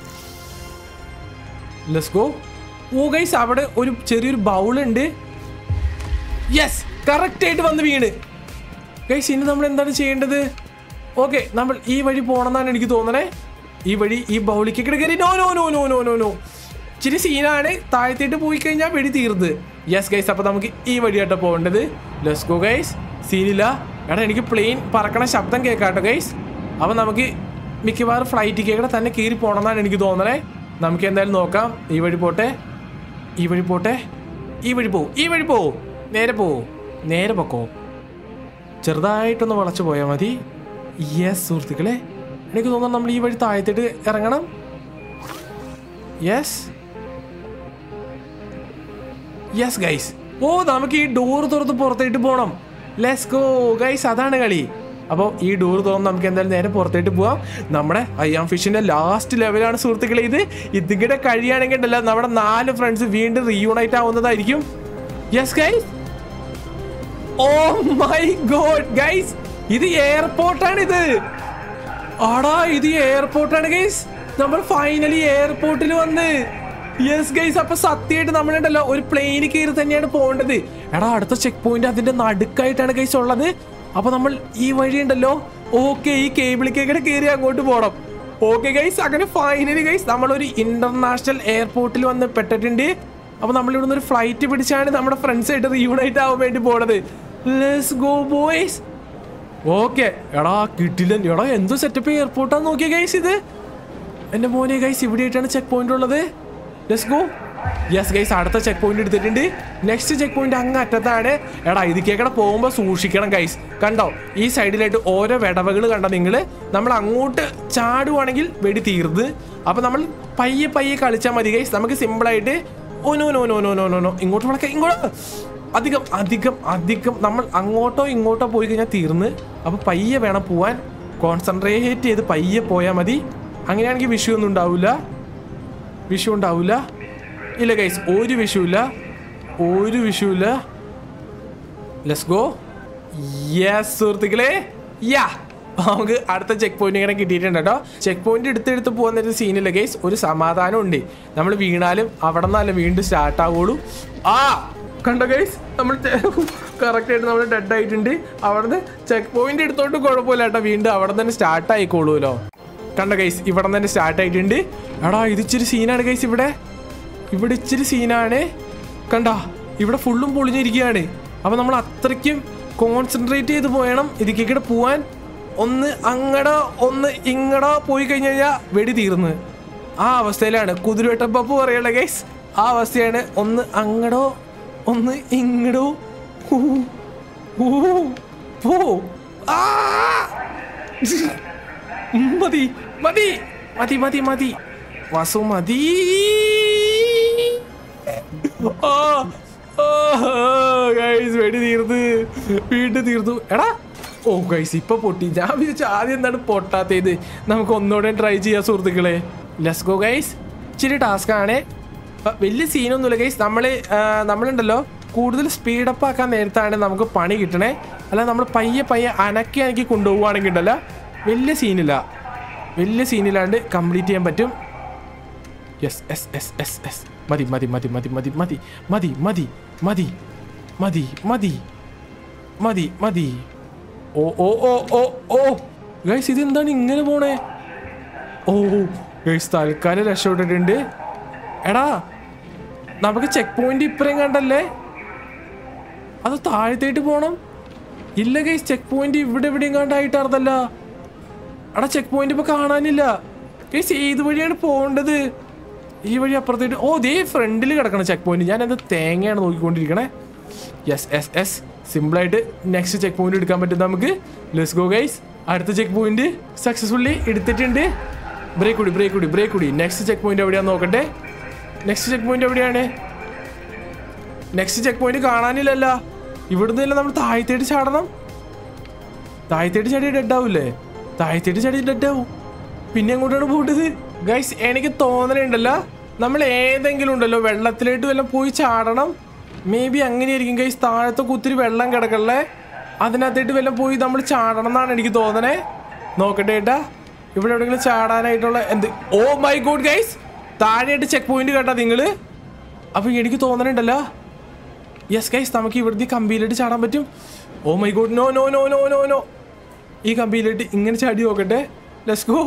ലെസ് ഗോ ഓ ഗൈസ് അവിടെ ഒരു ചെറിയൊരു ബൗളുണ്ട് യെസ് കറക്റ്റ് ആയിട്ട് വന്ന് വീണ് ഗൈസ് ഇനി നമ്മൾ എന്താണ് ചെയ്യേണ്ടത് ഓക്കെ നമ്മൾ ഈ വഴി പോകണമെന്നാണ് എനിക്ക് തോന്നണേ ഈ വഴി ഈ ബൗളിക്ക് കയറി no no no no no no no ഇച്ചിരി സീനാണ് താഴത്തേട്ട് പോയി കഴിഞ്ഞാൽ വെടി തീർന്ന് യെസ് ഗൈസ് അപ്പൊ നമുക്ക് ഈ വഴിയാട്ടോ പോകേണ്ടത് ലെസ് ഗോ ഗൈസ് സീനില്ല എടാ എനിക്ക് പ്ലെയിൻ പറക്കണ ശബ്ദം കേൾക്കാട്ടോ ഗൈസ് അപ്പൊ നമുക്ക് മിക്കവാറും ഫ്ലൈറ്റ് കേൾക്കടെ തന്നെ കയറി പോകണമെന്നാണ് എനിക്ക് തോന്നണേ നമുക്ക് എന്തായാലും നോക്കാം ഈ വഴി പോട്ടെ ഈ വഴി പോട്ടെ ഈ വഴി പോ ഈ വഴി പോ നേരെ പോ നേരെ പൊക്കോ ചെറുതായിട്ടൊന്ന് വളച്ചു പോയാൽ മതി യെസ് സുഹൃത്തുക്കളെ എനിക്ക് തോന്നുന്നു നമ്മൾ ഈ വഴി താഴത്തേട്ട് ഇറങ്ങണം യെസ് യെസ് ഗൈസ് ഓ നമുക്ക് ഈ ഡോർ തുറന്ന് പുറത്തേട്ട് പോകണം ലെസ് ഗോ ഗൈസ് അതാണ് കളി അപ്പോൾ ഈ ഡോർ തുറന്ന് നമുക്ക് എന്തായാലും നേരെ പുറത്തേട്ട് പോവാം നമ്മുടെ അയ്യാം ഫിഷിന്റെ ലാസ്റ്റ് ലെവലാണ് സുഹൃത്തുക്കളെ ഇത് ഇതിങ്ങനെ കഴിയുകയാണെങ്കിൽ ഉണ്ടല്ലോ നമ്മുടെ നാല് ഫ്രണ്ട്സ് വീണ്ടും റീയൂണൈറ്റ് ആവുന്നതായിരിക്കും yes guys oh my God guys ഇത് എയർപോർട്ടാണ് ഇത് ആടാ ഇത് എയർപോർട്ടാണ് ഗൈസ് നമ്മൾ ഫൈനലി എയർപോർട്ടിൽ വന്ന് യെസ് ഗൈസ് അപ്പൊ സത്യമായിട്ട് നമ്മളുണ്ടല്ലോ ഒരു പ്ലെയിന് കയറി തന്നെയാണ് പോകേണ്ടത് എടാ അടുത്ത ചെക്ക് പോയിന്റ് അതിന്റെ നടുക്കായിട്ടാണ് ഗൈസ് ഉള്ളത് അപ്പൊ നമ്മൾ ഈ വഴി ഉണ്ടല്ലോ ഓക്കെ ഈ കേബിളിക്കേക്കടെ കയറി അങ്ങോട്ട് പോകണം ഓക്കെ ഗൈസ് അങ്ങനെ ഫൈനലി ഗൈസ് നമ്മളൊരു ഇന്റർനാഷണൽ എയർപോർട്ടിൽ വന്ന് പെട്ടിട്ടുണ്ട് അപ്പൊ നമ്മൾ ഇവിടുന്ന് ഒരു ഫ്ലൈറ്റ് പിടിച്ചാണ് നമ്മുടെ ഫ്രണ്ട്സ് ആയിട്ട് റീയൂണൈറ്റ് ആവാൻ വേണ്ടി പോണത് ലെറ്റ്സ് ഗോ ബോയ്സ് ഓക്കെ എടാ കിട്ടില്ല എടാ എന്തോ സെറ്റപ്പ് എയർപോർട്ടാന്ന് നോക്കിയ ഗൈസ് ഇത് എന്റെ മോനെ ഗൈസ് ഇവിടെ ആയിട്ടാണ് ചെക്ക് പോയിന്റ് ഉള്ളത് ലെറ്റ്സ് ഗോ യെസ് ഗൈസ് അടുത്ത ചെക്ക് പോയിന്റ് എടുത്തിട്ടുണ്ട് നെക്സ്റ്റ് ചെക്ക് പോയിന്റ് അങ്ങ് അറ്റത്താണ് എടാ ഇതിക്കേക്കടെ പോകുമ്പോൾ സൂക്ഷിക്കണം ഗൈസ് കണ്ടോ ഈ സൈഡിലായിട്ട് ഓരോ വിടവകൾ കണ്ടോ നിങ്ങൾ നമ്മൾ അങ്ങോട്ട് ചാടുവാണെങ്കിൽ വെടി തീർന്ന് അപ്പൊ നമ്മൾ പയ്യെ പയ്യെ കളിച്ചാൽ മതി ഗൈസ് നമുക്ക് സിമ്പിളായിട്ട് oh no no no no no no no ഇങ്ങോട്ട് വളക്കെ ഇങ്ങോട്ട് അധികം അധികം അധികം നമ്മൾ അങ്ങോട്ടോ ഇങ്ങോട്ടോ പോയി കഴിഞ്ഞാൽ തീർന്ന് അപ്പോൾ പയ്യെ വേണം പോവാൻ കോൺസെൻട്രേറ്റ് ചെയ്ത് പയ്യെ പോയാൽ മതി അങ്ങനെയാണെങ്കിൽ വിഷു ഒന്നും ഉണ്ടാവില്ല വിഷു ഉണ്ടാവില്ല ഇല്ല ഗൈസ് ഒരു വിഷുവില്ല ഒരു വിഷുവില്ല ലെറ്റ്സ് ഗോ യെസ് സുഹൃത്തുക്കളെ യാ നമുക്ക് അടുത്ത ചെക്ക് പോയിന്റ് ഇങ്ങനെ കിട്ടിയിട്ടുണ്ട് കേട്ടോ ചെക്ക് പോയിന്റ് എടുത്തെടുത്ത് പോകുന്ന ഒരു സീനില്ല ഗൈസ് ഒരു സമാധാനം ഉണ്ട് നമ്മൾ വീണാലും അവിടെ നിന്നല്ല വീണ്ടും സ്റ്റാർട്ട് ആവുള്ളൂ ആ കണ്ടോ ഗൈസ് നമ്മൾ കറക്റ്റ് ആയിട്ട് നമ്മൾ ഡെഡ് ആയിട്ടുണ്ട് അവിടുന്ന് ചെക്ക് പോയിന്റ് എടുത്തോണ്ട് കുഴപ്പമില്ല കേട്ടോ വീണ്ടും അവിടെ തന്നെ സ്റ്റാർട്ട് ആയിക്കോളൂല്ലോ കണ്ട ഗൈസ് ഇവിടെ തന്നെ സ്റ്റാർട്ട് ആയിട്ടുണ്ട് എടാ ഇത് ഇച്ചിരി സീനാണ് ഗൈസ് ഇവിടെ ഇവിടെ ഇച്ചിരി സീനാണ് കണ്ട ഇവിടെ ഫുള്ളും പൊളിഞ്ഞിരിക്കുകയാണ് അപ്പൊ നമ്മൾ അത്രയ്ക്കും കോൺസെൻട്രേറ്റ് ചെയ്ത് പോയണം ഇതിക്കേക്കിടെ പോവാൻ ഒന്ന് അങ്ങടോ ഒന്ന് ഇങ്ങടോ പോയി കഴിഞ്ഞു കഴിഞ്ഞാൽ വെടി തീർന്ന് ആ അവസ്ഥയിലാണ് കുതിരവെട്ടപ്പപ്പ് പറയണ ഗൈസ് ആ അവസ്ഥയാണ് ഒന്ന് അങ്ങടോ ഒന്ന് ഇങ്ങടോ ഊ, ഊ, പോ ആ മതി മതി മതി മതി മതി വാസു മതി ആ, ആ, ഗൈസ് വെടി തീർന്ന് വീണ്ടും തീർന്നു എടാ ഓ ഗൈസ് ഇപ്പൊ പൊട്ടി ഞാൻ വിചാരിച്ചു ആദ്യം എന്താണ് പൊട്ടാത്തത് നമുക്ക് ഒന്നുകൂടെ ട്രൈ ചെയ്യാം സുഹൃത്തുക്കളെ ലെസ് ഗോ ഗൈസ് ഇച്ചിരി ടാസ്ക് ആണ് അപ്പൊ വലിയ സീനൊന്നുമില്ല ഗൈസ് നമ്മൾ നമ്മളുണ്ടല്ലോ കൂടുതൽ സ്പീഡപ്പ് ആക്കാൻ നേരത്താണ് നമുക്ക് പണി കിട്ടണേ അല്ല നമ്മൾ പയ്യെ പയ്യെ അനക്കി അനക്കി കൊണ്ടുപോവുകയാണെങ്കിൽ ഉണ്ടല്ലോ വലിയ സീനില്ല വലിയ സീനില്ലാണ്ട് കംപ്ലീറ്റ് ചെയ്യാൻ പറ്റും yes yes yes yes yes മതി മതി മതി മതി മതി മതി മതി മതി മതി മതി മതി മതി മതി ഓ oh oh oh oh guys ഇതെന്താണ് ഇങ്ങനെ പോണേ ഓ ഗൈസ് തൽക്കാലം രക്ഷപ്പെട്ടിട്ടുണ്ട് എടാ നമുക്ക് ചെക്ക് പോയിന്റ് ഇപ്പറേം കണ്ടല്ലേ അത് താഴത്തേട്ട് പോണം ഇല്ല ഗൈസ് ചെക്ക് പോയിന്റ് ഇവിടെ എവിടെയും കണ്ടായിട്ടാർന്നല്ല എടാ ചെക്ക് പോയിന്റ് ഇപ്പൊ കാണാനില്ല ഗൈസ് ഏത് വഴിയാണ് പോകേണ്ടത് ഈ വഴി അപ്പുറത്തേട്ട് ഓ ദേ ഫ്രണ്ടിൽ കിടക്കണം ചെക്ക് പോയിന്റ് ഞാൻ അത് തേങ്ങയാണ് നോക്കിക്കൊണ്ടിരിക്കണേ യെസ് എസ് എസ് സിമ്പിളായിട്ട് നെക്സ്റ്റ് ചെക്ക് പോയിന്റ് എടുക്കാൻ പറ്റും നമുക്ക് ലെസ് ഗോ ഗൈസ് അടുത്ത ചെക്ക് പോയിന്റ് സക്സസ്ഫുള്ളി എടുത്തിട്ടുണ്ട് ബ്രേക്ക് കൂടി ബ്രേക്ക് കൂടി ബ്രേക്ക് കൂടി നെക്സ്റ്റ് ചെക്ക് പോയിന്റ് എവിടെയാന്ന് നോക്കട്ടെ നെക്സ്റ്റ് ചെക്ക് പോയിന്റ് എവിടെയാണ് നെക്സ്റ്റ് ചെക്ക് പോയിന്റ് കാണാനില്ലല്ല ഇവിടുന്ന് തന്നെ നമ്മൾ താഴത്തേട്ട് ചാടണം താഴത്തേട്ട് ചാടി ഡെഡ് ആവൂലേ താഴത്തേട്ട് ചാടി ഡെഡ് ആവും പിന്നെ എങ്ങോട്ടാണ് പോകേണ്ടത് ഗൈസ് എനിക്ക് തോന്നലുണ്ടല്ലോ നമ്മൾ ഏതെങ്കിലും ഉണ്ടല്ലോ വെള്ളത്തിലേക്ക് വല്ലതും പോയി ചാടണം മേ ബി അങ്ങനെയായിരിക്കും ഗൈസ് താഴത്തെ കുത്തിരി വെള്ളം കിടക്കല്ലേ അതിനകത്തേട്ട് വല്ലതും പോയി നമ്മൾ ചാടണം എന്നാണ് എനിക്ക് തോന്നണേ നോക്കട്ടെ ഏട്ടാ ഇവിടെ എവിടെയെങ്കിലും ചാടാനായിട്ടുള്ള എന്ത് ഓ മൈ ഗോഡ് ഗൈസ് താഴെയായിട്ട് ചെക്ക് പോയിന്റ് കേട്ടാ നിങ്ങള് അപ്പൊ എനിക്ക് തോന്നണുണ്ടല്ലോ യെസ് ഗൈസ് നമുക്ക് ഇവിടുത്തെ ഈ കമ്പിയിലിട്ട് ചാടാൻ പറ്റും oh my God no no no no no no ഈ കമ്പിയിലിട്ട് ഇങ്ങനെ ചാടി നോക്കട്ടെ let's go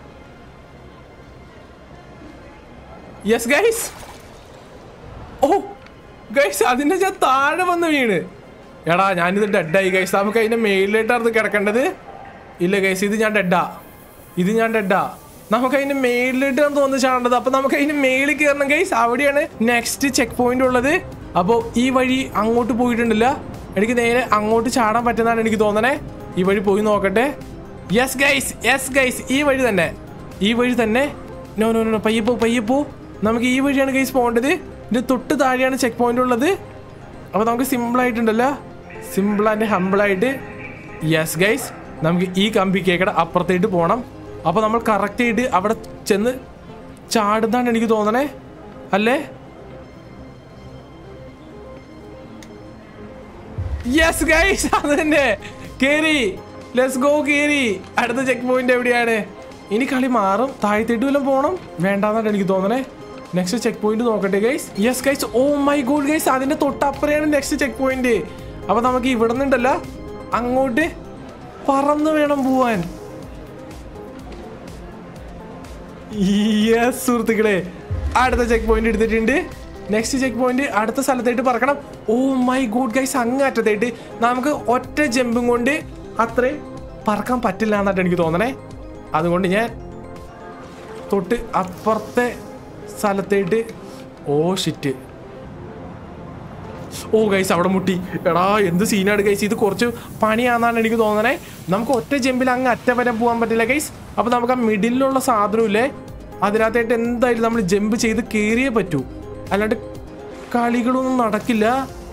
yes guys oh guys അതിന്റെ ഞാൻ താഴെ വന്ന് വീണ് എടാ ഞാനിത് ഡെഡായി ഗൈസ് നമുക്ക് അതിന്റെ മേളിലേട്ടായിരുന്നു കിടക്കേണ്ടത് ഇല്ല ഗൈസ് ഇത് ഞാൻ ഡെഡാ ഇത് ഞാൻ ഡെഡാ നമുക്ക് അതിന്റെ മേളിലിട്ടാണ് തോന്നുന്നു ചാടേണ്ടത് അപ്പൊ നമുക്ക് അതിന്റെ മേളിൽ കയറണം ഗൈസ് അവിടെയാണ് നെക്സ്റ്റ് ചെക്ക് പോയിന്റ് ഉള്ളത് അപ്പോൾ ഈ വഴി അങ്ങോട്ട് പോയിട്ടുണ്ടല്ല എനിക്ക് നേരെ അങ്ങോട്ട് ചാടാൻ പറ്റുന്നതാണ് എനിക്ക് തോന്നണേ ഈ വഴി പോയി നോക്കട്ടെ യെസ് ഗൈസ് യെസ് ഗൈസ് ഈ വഴി തന്നെ ഈ വഴി തന്നെ നോ നോ നോ പയ്യെ പോ പയ്യെ പോ നമുക്ക് ഈ വഴിയാണ് ഗൈസ് പോകേണ്ടത് ഇതിന്റെ തൊട്ട് താഴെയാണ് ചെക്ക് പോയിന്റ് ഉള്ളത് അപ്പോൾ നമുക്ക് സിമ്പിൾ ആയിട്ടുണ്ടല്ലോ സിമ്പിൾ ആൻഡ് ഹമ്പിൾ ആയിട്ട് യെസ് ഗൈസ് നമുക്ക് ഈ കമ്പി കേക്കടെ അപ്പുറത്തേട്ട് പോകണം അപ്പോൾ നമ്മൾ കറക്റ്റ് ആയിട്ട് അവിടെ ചെന്ന് ചാടുന്നാണ് എനിക്ക് തോന്നണേ അല്ലേ യെസ് ഗൈസ് അത് തന്നെ കേറി ലെറ്റ്സ് ഗോ കേറി അടുത്ത ചെക്ക് പോയിന്റ് എവിടെയാണ് ഇനി കളി മാറും താഴത്തേട്ട് വല്ലതും പോകണം വേണ്ടാന്നാണ് എനിക്ക് തോന്നണേ നെക്സ്റ്റ് ചെക്ക് പോയിന്റ് നോക്കട്ടെ guys yes guys oh my God guys അതിന്റെ തൊട്ടപ്പുറയാണ് നെക്സ്റ്റ് ചെക്ക് പോയിന്റ് അപ്പൊ നമുക്ക് ഇവിടെ നിന്നുണ്ടല്ലോ അങ്ങോട്ട് പറന്ന് വേണം പോവാൻ യെസ് സുഹൃത്തുക്കളെ അടുത്ത ചെക്ക് പോയിന്റ് എടുത്തിട്ടുണ്ട് നെക്സ്റ്റ് ചെക്ക് പോയിന്റ് അടുത്ത സ്ഥലത്തായിട്ട് പറക്കണം ഓ മൈ ഗോഡ് ഗൈസ് അങ്ങ് അറ്റത്തായിട്ട് നമുക്ക് ഒറ്റ ജമ്പും കൊണ്ട് അത്രയും പറക്കാൻ പറ്റില്ല എന്നായിട്ട് എനിക്ക് തോന്നണേ അതുകൊണ്ട് ഞാൻ തൊട്ട് അപ്പുറത്തെ സ്ഥലത്തേട്ട് ഓ ഷിറ്റ് ഓ ഗൈസ് അവിടെ മുട്ടി എടാ എന്ത് സീനാണ് ഗൈസ് ഇത് കുറച്ച് പണിയാന്നാണ് എനിക്ക് തോന്നണേ നമുക്ക് ഒറ്റ ജമ്പിൽ അങ്ങ് അറ്റ വരെ പോകാൻ പറ്റില്ല ഗൈസ് അപ്പൊ നമുക്ക് ആ മിഡിലുള്ള സാധനമില്ലേ അതിനകത്തായിട്ട് എന്തായാലും നമ്മൾ ജമ്പ് ചെയ്ത് കയറിയേ പറ്റൂ അല്ലാണ്ട് കളികളൊന്നും നടക്കില്ല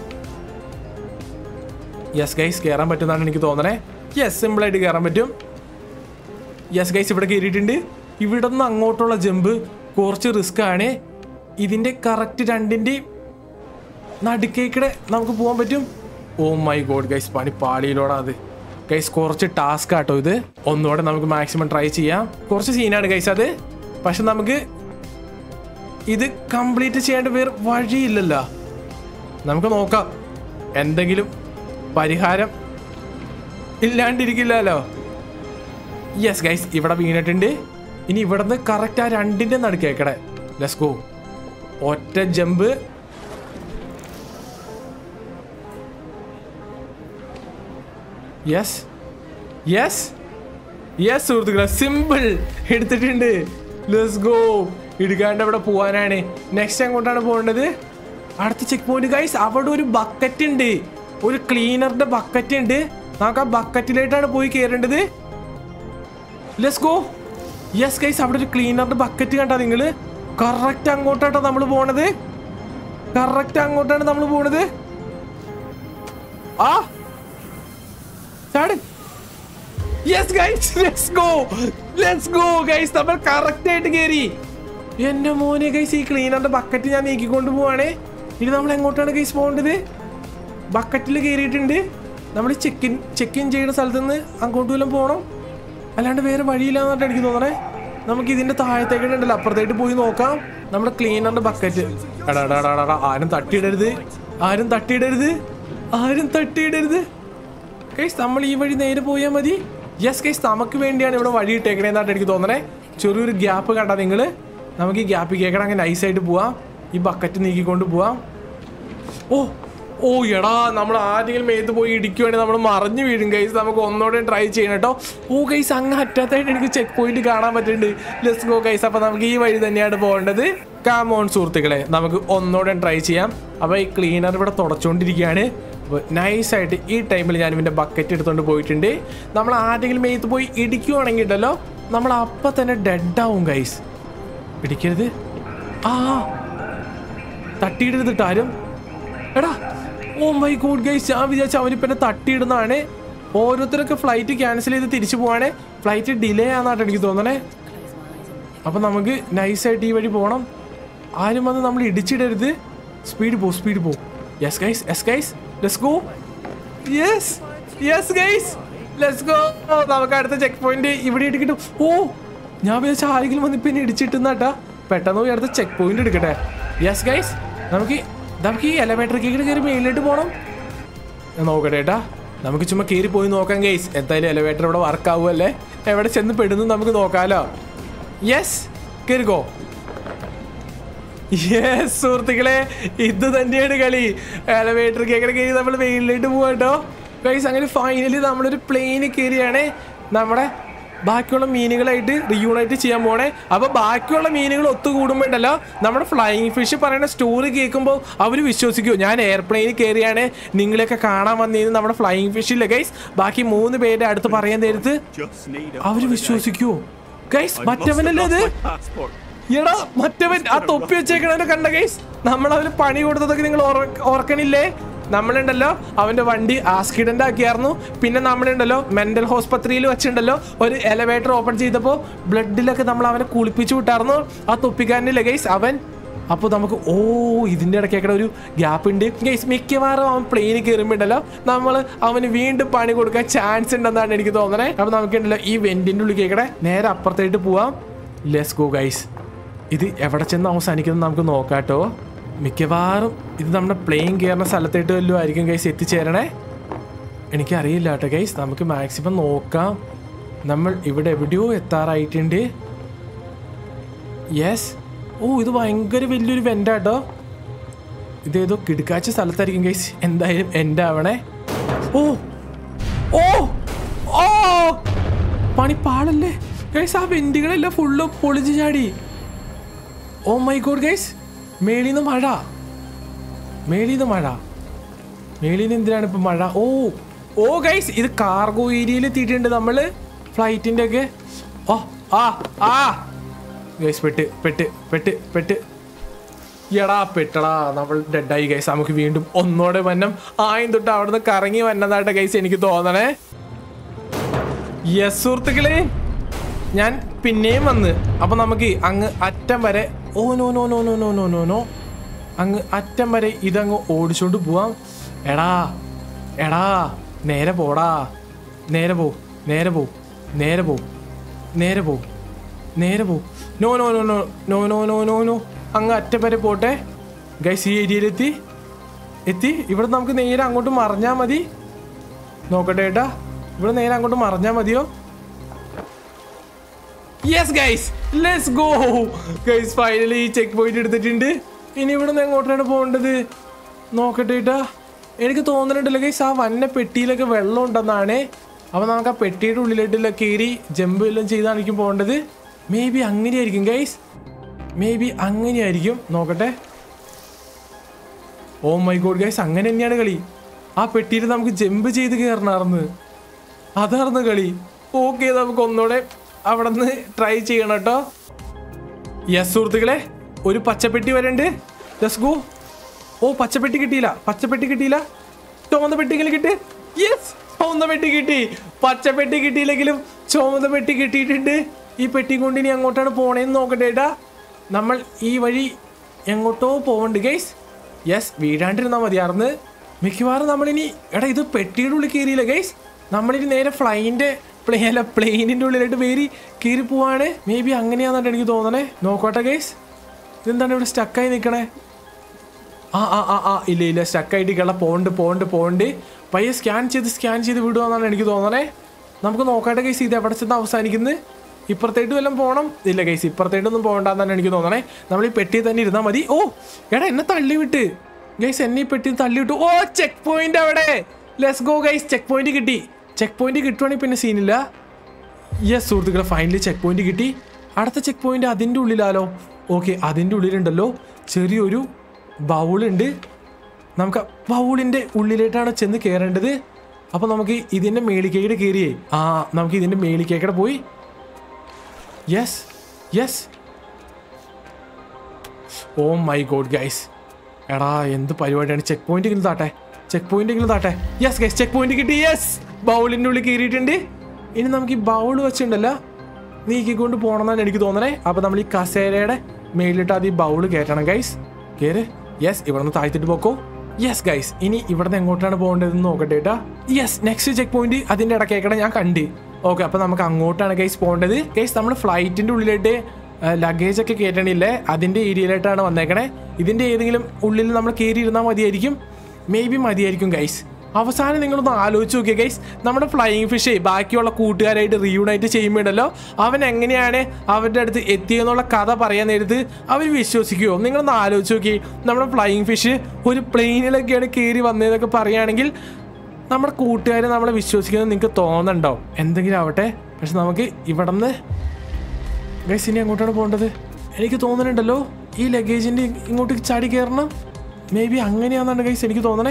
യെസ് ഗൈസ് കയറാൻ പറ്റുമെന്നാണ് എനിക്ക് തോന്നണേ യെസ് സിമ്പിളായിട്ട് കയറാൻ പറ്റും യെസ് ഗൈസ് ഇവിടെ കയറിയിട്ടുണ്ട് ഇവിടെ നിന്ന് അങ്ങോട്ടുള്ള ജമ്പ് കുറച്ച് റിസ്ക് ആണ് ഇതിന്റെ കറക്റ്റ് രണ്ടിന്റെയും നടുക്കേക്കിടെ നമുക്ക് പോകാൻ പറ്റും ഓ മൈ ഗോഡ് ഗൈസ് പണി പാളിയിലോടാ അത് ഗൈസ് കുറച്ച് ടാസ്ക് ആട്ടോ ഇത് ഒന്നുകൂടെ നമുക്ക് മാക്സിമം ട്രൈ ചെയ്യാം കുറച്ച് സീനാണ് ഗൈസ് അത് പക്ഷെ നമുക്ക് ഇത് കംപ്ലീറ്റ് ചെയ്യേണ്ട വേറെ വഴിയില്ലല്ലോ നമുക്ക് നോക്കാം എന്തെങ്കിലും പരിഹാരം ഇല്ലാണ്ടിരിക്കില്ലല്ലോ യെസ് ഗൈസ് ഇവിടെ വീണിട്ടുണ്ട് ഇനി ഇവിടുന്ന് കറക്റ്റ് ആ രണ്ടിന്റെ നടുക്കേക്കടെ ലെസ് ഗോ ഒറ്റ ജമ്പ് യെസ് യെസ് യെസ് സുഹൃത്തുക്കളെ സിമ്പിൾ എടുത്തിട്ടുണ്ട് ലെസ് ഗോ എടുക്കാണ്ട് അവിടെ പോവാനാണ് നെക്സ്റ്റ് എങ്ങോട്ടാണ് പോകേണ്ടത് അടുത്ത ചെക്ക് പോയിന്റ് ഗൈസ് അവിടെ ഒരു ബക്കറ്റ് ഉണ്ട് ഒരു ക്ലീനറിന്റെ ബക്കറ്റ് ഉണ്ട് നമുക്ക് ആ ബക്കറ്റിലായിട്ടാണ് പോയി കയറേണ്ടത് ലെസ് ഗോ യെസ് ഗൈസ് അവിടെ ഒരു ക്ലീനറിന്റെ ബക്കറ്റ് കണ്ടാ നിങ്ങള് കറക്റ്റ് അങ്ങോട്ടാട്ടോ നമ്മൾ പോണത് കറക്റ്റ് അങ്ങോട്ടാണ് നമ്മൾ പോണത് ആ ചാട് yes guys let's go let's go guys നമ്മൾ കറക്റ്റ് ആയിട്ട് കേറി എന്റെ മോനെ ഗൈസ് ഈ ക്ലീനറിന്റെ ബക്കറ്റ് ഞാൻ നീക്കിക്കൊണ്ട് പോവാണേ ഇനി നമ്മൾ എങ്ങോട്ടാണ് ഗൈസ് പോകേണ്ടത് ബക്കറ്റിൽ കയറിയിട്ടുണ്ട് നമ്മൾ ചെക്കിൻ ചെക്ക് ഇൻ ചെയ്യുന്ന സ്ഥലത്ത് നിന്ന് അങ്ങോട്ട് വല്ലതും പോകണം അല്ലാണ്ട് വേറെ വഴിയില്ലാന്നിട്ട് എനിക്ക് തോന്നണേ നമുക്ക് ഇതിന്റെ താഴത്തേക്ക് ഉണ്ടല്ലോ അപ്പുറത്തേക്ക് പോയി നോക്കാം നമ്മുടെ ക്ലീനറിന്റെ ബക്കറ്റ് എടാ എടാ എടാ, എടാ ആരും തട്ടിയിടരുത് ആരും തട്ടിയിടരുത് ആരും തട്ടിയിടരുത് കേസ് നമ്മൾ ഈ വഴി നേരെ പോയാൽ മതി യെസ് കേസ് നമുക്ക് വേണ്ടിയാണ് ഇവിടെ വഴി ഇട്ടേക്കണേന്നായിട്ട് എനിക്ക് തോന്നണേ ചെറിയൊരു ഗ്യാപ്പ് കണ്ട നിങ്ങൾ നമുക്ക് ഈ ഗ്യാപ്പ് കേൾക്കണം അങ്ങനെ നൈസായിട്ട് പോവാം ഈ ബക്കറ്റ് നീക്കിക്കൊണ്ട് പോവാം ഓ ഓ എടാ നമ്മൾ ആരെങ്കിലും മേത്ത് പോയി ഇടിക്കുവാണെങ്കിൽ നമ്മൾ മറിഞ്ഞു വീഴും ഗൈസ് നമുക്ക് ഒന്നോടെ ട്രൈ ചെയ്യണം കേട്ടോ ഓ ഗൈസ് അങ്ങ് അറ്റാത്തായിട്ട് എനിക്ക് ചെക്ക് പോയിന്റ് കാണാൻ പറ്റുന്നുണ്ട് ലെസ് ഗോ ഗൈസ് അപ്പൊ നമുക്ക് ഈ വഴി തന്നെയാണ് പോകേണ്ടത് കാമോൺ സുഹൃത്തുക്കളെ നമുക്ക് ഒന്നോടെ ട്രൈ ചെയ്യാം അപ്പൊ ഈ ക്ലീനർ ഇവിടെ തുടച്ചുകൊണ്ടിരിക്കുകയാണ് നൈസായിട്ട് ഈ ടൈമിൽ ഞാൻ ഇവന്റെ ബക്കറ്റ് എടുത്തുകൊണ്ട് പോയിട്ടുണ്ട് നമ്മൾ ആരെങ്കിലും മേത്ത് പോയി ഇടിക്കുവാണെങ്കിൽ ഉണ്ടല്ലോ നമ്മൾ അപ്പം തന്നെ ഡെഡ് ആവും ഗൈസ് ഇടിക്കരുത് ആ തട്ടിയിടരുത് ട്ടോ ആരും എടാ ഓ മൈ ഗോഡ് ഗൈസ് ഞാൻ വിചാരിച്ച അവനിപ്പോ എന്നെ തട്ടിയിടുന്നതാണ് ഓരോരുത്തരൊക്കെ ഫ്ലൈറ്റ് ക്യാൻസൽ ചെയ്ത് തിരിച്ചു പോവാണ് ഫ്ലൈറ്റ് ഡിലേ ആണെന്നാണ് എനിക്ക് തോന്നണേ അപ്പൊ നമുക്ക് നൈസായിട്ട് ഈ വഴി പോകണം ആരും വന്ന് നമ്മൾ ഇടിച്ചിടരുത് സ്പീഡ് പോ സ്പീഡ് പോ yes guys yes guys let's go yes yes guys let's go നമുക്ക് അടുത്ത ചെക്ക് പോയിന്റ് ഇവിടെ ഇട്ട് കിട്ടും ഓ ഞാൻ വിചാരിച്ച ആരെങ്കിലും വന്ന് ഇപ്പൊ എന്നെ ഇടിച്ചിട്ടുന്നാട്ടാ പെട്ടെന്ന് പോയി അടുത്ത ചെക്ക് പോയിന്റ് എടുക്കട്ടെ യെസ് ഗൈസ് നമുക്ക് ഈ- നമുക്ക് ഈ എലവേറ്റർ കേക്കിട്ട് കയറി മേളിലോട്ട് പോകണം ഞാൻ നോക്കട്ടെ ഏട്ടാ നമുക്ക് ചുമ്മാ കയറി പോയി നോക്കാം ഗൈസ് എന്തായാലും എലവേറ്റർ ഇവിടെ വർക്ക് ആവുമല്ലേ എവിടെ ചെന്ന് പെടുന്നു നമുക്ക് നോക്കാലോ യെസ് കയറിക്കോ യെസ് സുഹൃത്തുക്കളെ ഇത് തന്നെയാണ് കളി എലവേറ്റർ കേക്കടെ കയറി നമ്മൾ വെയിലിലോട്ട് പോവാട്ടോ ഗൈസ് അങ്ങനെ ഫൈനലി നമ്മളൊരു പ്ലെയിന് കയറിയാണ് നമ്മുടെ ബാക്കിയുള്ള മീനുകളായിട്ട് റിയൂണൈറ്റ് ചെയ്യാൻ പോണേ അപ്പൊ ബാക്കിയുള്ള മീനുകൾ ഒത്തുകൂടുമ്പോണ്ടല്ലോ നമ്മുടെ ഫ്ലൈയിങ് ഫിഷ് പറയുന്ന സ്റ്റോറി കേൾക്കുമ്പോൾ അവർ വിശ്വസിക്കുമോ ഞാൻ എയർപ്ലെയിനിൽ കയറിയാണ് നിങ്ങളെയൊക്കെ കാണാൻ വന്നിരുന്നു നമ്മുടെ ഫ്ലൈയിങ് ഫിഷില്ലേ ഗൈസ് ബാക്കി മൂന്ന് പേരുടെ അടുത്ത് പറയാൻ നേരത്ത് Just need a അവര് വിശ്വസിക്കുവോ ഗൈസ് മറ്റവനല്ലേ ഇത് passport. എടാ മറ്റവൻ ആ തൊപ്പി വെച്ചേക്കണവനെ കണ്ട ഗൈസ് നമ്മൾ അവന് പണി കൊടുത്തതൊക്കെ നിങ്ങൾ ഓർ- ഓർക്കണില്ലേ നമ്മളുണ്ടല്ലോ അവന്റെ വണ്ടി ആക്സിഡന്റ് ആക്കിയായിരുന്നു പിന്നെ നമ്മളുണ്ടല്ലോ മെന്റൽ ഹോസ്പത്രിയിൽ വെച്ചിട്ടുണ്ടല്ലോ ഒരു എലവേറ്റർ ഓപ്പൺ ചെയ്തപ്പോൾ ബ്ലഡിലൊക്കെ നമ്മൾ അവനെ കുളിപ്പിച്ചു വിട്ടായിരുന്നു ആ തൊപ്പിക്കാരനില്ലേ ഗൈസ് അവൻ അപ്പോൾ നമുക്ക് ഓ ഇതിൻ്റെ ഇടയ്ക്കേക്കടെ ഒരു ഗ്യാപ്പ് ഉണ്ട് ഗൈസ് മിക്കവാറും അവൻ പ്ലെയിനിൽ കയറുമ്പോണ്ടല്ലോ നമ്മൾ അവന് വീണ്ടും പണി കൊടുക്കാൻ ചാൻസ് ഉണ്ടെന്നാണ് എനിക്ക് തോന്നണേ അപ്പോൾ നമുക്കുണ്ടല്ലോ ഈ വെന്റിൻ്റെ ഉള്ളിൽ കേൾക്കടെ നേരെ അപ്പുറത്തായിട്ട് പോവാം ലെസ് ഗോ ഗൈസ് ഇത് എവിടെ ചെന്ന് അവസാനിക്കുന്നത് നമുക്ക് നോക്കാട്ടോ മിക്കവാറും ഇത് നമ്മുടെ പ്ലെയിൻ കയറുന്ന സ്ഥലത്തായിട്ട് വല്ലതും ആയിരിക്കും ഗൈസ് എത്തിച്ചേരണേ എനിക്കറിയില്ല കേട്ടോ ഗൈസ് നമുക്ക് മാക്സിമം നോക്കാം നമ്മൾ ഇവിടെ എവിടെയോ എത്താറായിട്ടുണ്ട് യെസ് ഓ ഇത് ഭയങ്കര വലിയൊരു വെൻ്റാട്ടോ ഇതേതോ കിടുക്കാച്ച സ്ഥലത്തായിരിക്കും ഗൈസ് എന്തായാലും എൻ്റെ ആവണേ ഓ ഓ പണി പാടല്ലേ ഗൈസ് ആ വെന്റുകളെല്ലാം ഫുള്ള് പൊളിച്ച് ചാടി ഓ മൈ ഗോഡ് ഗൈസ് മേളിന്ന് മഴ മേളിന്ന് മഴ മേളിന്ന് എന്തിനാണ് ഇപ്പൊ മഴ ഓ ഓ ഗൈസ് ഇത് കാർഗോ ഏരിയയിൽ എത്തിയിട്ടുണ്ട് നമ്മള് ഫ്ലൈറ്റിന്റെ ഒക്കെ ഓ ആ ആ ഗൈസ് പെട്ട് പെട്ട് പെട്ട് പെട്ട് എടാ പെട്ടടാ നമ്മൾ ഡെഡായി ഗൈസ് നമുക്ക് വീണ്ടും ഒന്നോടെ വന്നം ആയും തൊട്ട് അവിടുന്ന് കറങ്ങി വന്നതായിട്ട് ഗൈസ് എനിക്ക് തോന്നണേ യെസ് സുഹൃത്തുക്കളെ ഞാൻ പിന്നെയും വന്ന് അപ്പൊ നമുക്ക് അങ്ങ് അറ്റം വരെ oh no no no no no no no no അങ്ങ് അറ്റം വരെ ഇതങ്ങ് ഓടിച്ചോണ്ട് പോവാം എടാ എടാ നേരെ പോടാ നേരെ പോ നേരെ പോ നേരെ പോ നേരെ പോ നേരെ പോ no no no no no no no no no അങ്ങ് അറ്റം വരെ പോട്ടെ ഗൈസ് ഈ ഏരിയയിലെത്തി എത്തി ഇവിടെ നമുക്ക് നേരെ അങ്ങോട്ട് മറിഞ്ഞാൽ മതി നോക്കട്ടെ ഏട്ടാ ഇവിടെ നേരെ അങ്ങോട്ട് മറിഞ്ഞാൽ മതിയോ yes guys let's go guys finally ഈ ചെക്ക് പോയിന്റ് എടുത്തിട്ടുണ്ട് ഇനി ഇവിടെ നിന്ന് എങ്ങോട്ടാണ് പോകേണ്ടത് നോക്കട്ടെ ഏട്ടാ എനിക്ക് തോന്നുന്നുണ്ടല്ലോ ഗൈസ് ആ വന്ന പെട്ടിയിലൊക്കെ വെള്ളം ഉണ്ടെന്നാണ് അപ്പൊ നമുക്ക് ആ പെട്ടിയുടെ ഉള്ളിലോട്ടുള്ള കയറി ജമ്പ് എല്ലാം ചെയ്തായിരിക്കും പോകേണ്ടത് മേ ബി അങ്ങനെയായിരിക്കും ഗൈസ് മേ ബി അങ്ങനെയായിരിക്കും നോക്കട്ടെ ഓ മൈ ഗോഡ് ഗൈസ് അങ്ങനെ തന്നെയാണ് കളി ആ പെട്ടിയിൽ നമുക്ക് ജമ്പ് ചെയ്ത് കയറണമായിരുന്നു അതായിരുന്നു കളി ഓക്കെ നമുക്ക് ഒന്നുകൂടെ അവിടെ നിന്ന് ട്രൈ ചെയ്യണം കേട്ടോ യെസ് സുഹൃത്തുക്കളെ ഒരു പച്ചപ്പെട്ടി വരണ്ട് ലെസ് ഗോ ഓ പച്ചപ്പെട്ടി കിട്ടിയില്ല പച്ചപ്പെട്ടി കിട്ടിയില്ല ചുവന്ന പെട്ടികൾ കിട്ടി യെസ് ചുവന്ന പെട്ടി കിട്ടി പച്ചപ്പെട്ടി കിട്ടിയില്ലെങ്കിലും ചുവന്ന പെട്ടി കിട്ടിയിട്ടുണ്ട് ഈ പെട്ടി കൊണ്ട് ഇനി അങ്ങോട്ടാണ് പോണേന്ന് നോക്കട്ടെ ഏട്ടാ നമ്മൾ ഈ വഴി എങ്ങോട്ടോ പോവണ്ട് ഗൈസ് യെസ് വീഴാണ്ടിരുന്നാൽ മതിയാർന്ന് മിക്കവാറും നമ്മളിനി എടാ ഇത് പെട്ടിയുടെ ഉള്ളിൽ കയറിയില്ല ഗൈസ് നമ്മളിനി നേരെ ഫ്ലൈൻ്റെ പ്ലേ അല്ല പ്ലെയിനിൻ്റെ ഉള്ളിലായിട്ട് വേരി കയറി പോവാണ് മേ ബി അങ്ങനെയാണെന്നാണ് എനിക്ക് തോന്നണേ നോക്കട്ടെ ഗൈസ് ഇതെന്താണ് ഇവിടെ സ്റ്റക്കായി നിൽക്കണേ ആ ആ ആ ആ ഇല്ല ഇല്ല സ്റ്റക്കായിട്ട് കേള പോണ്ട് പോണ്ട് പോണ്ട് പയ്യെ സ്കാൻ ചെയ്ത് സ്കാൻ ചെയ്ത് വിടുവാന്നാണ് എനിക്ക് തോന്നണേ നമുക്ക് നോക്കട്ടെ ഗൈസ് ഇത് എവിടെ ചെന്ന് അവസാനിക്കുന്നത് ഇപ്പുറത്തേട്ട് വല്ലതും പോകണം ഇല്ല ഗൈസ് ഇപ്പുറത്തേട്ടൊന്നും പോകണ്ടെന്നാണ് എനിക്ക് തോന്നണേ നമ്മൾ ഈ പെട്ടിയിൽ തന്നെ ഇരുന്നാൽ മതി ഓ എടാ എന്നെ തള്ളി വിട്ട് ഗൈസ് എന്നെ ഈ പെട്ടിയിൽ തള്ളി വിട്ടു ഓ ചെക്ക് പോയിന്റ് അവിടെ let's go guys checkpoint കിട്ടി ചെക്ക് പോയിന്റ് കിട്ടുവാണെങ്കിൽ പിന്നെ സീനില്ല യെസ് സുഹൃത്തുക്കളെ ഫൈനലി ചെക്ക് പോയിന്റ് കിട്ടി അടുത്ത ചെക്ക് പോയിന്റ് അതിൻ്റെ ഉള്ളിലാലോ ഓക്കെ അതിൻ്റെ ഉള്ളിലുണ്ടല്ലോ ചെറിയൊരു ബൗളുണ്ട് നമുക്ക് ബൗളിൻ്റെ ഉള്ളിലേട്ടാണ് ചെന്ന് കയറേണ്ടത് അപ്പോൾ നമുക്ക് ഇതിൻ്റെ മേളിക്കേക്കടെ കയറിയേ ആ നമുക്ക് ഇതിൻ്റെ മേളിക്കേക്കടെ പോയി yes yes oh my God guys എടാ എന്ത് പരിപാടിയാണ് ചെക്ക് പോയിന്റ് എങ്കിലും താട്ടെ ചെക്ക് പോയിന്റ് എങ്കിലും താട്ടെ യെസ് ഗൈസ് ചെക്ക് പോയിന്റ് കിട്ടി യെസ് ബൗളിൻ്റെ ഉള്ളിൽ കയറിയിട്ടുണ്ട് ഇനി നമുക്ക് ഈ ബൗൾ വെച്ചിട്ടുണ്ടല്ലോ നീക്കിക്കൊണ്ട് പോകണമെന്നാണ് എനിക്ക് തോന്നണേ അപ്പോൾ നമ്മൾ ഈ കസേരയുടെ മേളിലിട്ട് അത് ഈ ബൗൾ കയറ്റണം ഗൈസ് കയറ് യെസ് ഇവിടെ നിന്ന് താഴ്ത്തിട്ട് പോക്കോ യെസ് ഗൈസ് ഇനി ഇവിടെ നിന്ന് എങ്ങോട്ടാണ് പോകേണ്ടതെന്ന് നോക്കട്ടെ കേട്ടാ യെസ് നെക്സ്റ്റ് ചെക്ക് പോയിന്റ് അതിൻ്റെ ഇടക്കേക്കടെ ഞാൻ കണ്ട് ഓക്കെ അപ്പോൾ നമുക്ക് അങ്ങോട്ടാണ് ഗൈസ് പോകേണ്ടത് ഗൈസ് നമ്മൾ ഫ്ലൈറ്റിൻ്റെ ഉള്ളിലായിട്ട് ലഗേജ് ഒക്കെ കയറ്റണില്ലേ അതിൻ്റെ ഏരിയയിലായിട്ടാണ് വന്നേക്കണേ ഇതിൻ്റെ ഏതെങ്കിലും ഉള്ളിൽ നമ്മൾ കയറി ഇരുന്നാൽ മതിയായിരിക്കും മേ ബി മതിയായിരിക്കും ഗൈസ് അവസാനം നിങ്ങളൊന്ന് ആലോചിച്ച് നോക്കിയ ഗൈസ് നമ്മുടെ ഫ്ലൈയിങ് ഫിഷ് ബാക്കിയുള്ള കൂട്ടുകാരായിട്ട് റീയൂണൈറ്റ് ചെയ്യുമ്പോഴല്ലോ അവൻ എങ്ങനെയാണ് അവരുടെ അടുത്ത് എത്തിയെന്നുള്ള കഥ പറയാൻ നേരത്ത് അവർ വിശ്വസിക്കുമോ നിങ്ങളൊന്ന് ആലോചിച്ച് നോക്കി നമ്മുടെ ഫ്ലൈയിങ് ഫിഷ് ഒരു പ്ലെയിനിലൊക്കെയാണ് കയറി വന്നതെന്നൊക്കെ പറയുകയാണെങ്കിൽ നമ്മുടെ കൂട്ടുകാർ നമ്മളെ വിശ്വസിക്കുന്നത് നിങ്ങൾക്ക് തോന്നണ്ടോ എന്തെങ്കിലും ആവട്ടെ പക്ഷെ നമുക്ക് ഇവിടെ നിന്ന് ഗൈസ് ഇനി അങ്ങോട്ടാണ് പോകേണ്ടത് എനിക്ക് തോന്നുന്നുണ്ടല്ലോ ഈ ലഗേജിൻ്റെ ഇങ്ങോട്ട് ചാടി കയറണം മേ ബി അങ്ങനെയാണെന്നാണ് ഗൈസ് എനിക്ക് തോന്നണേ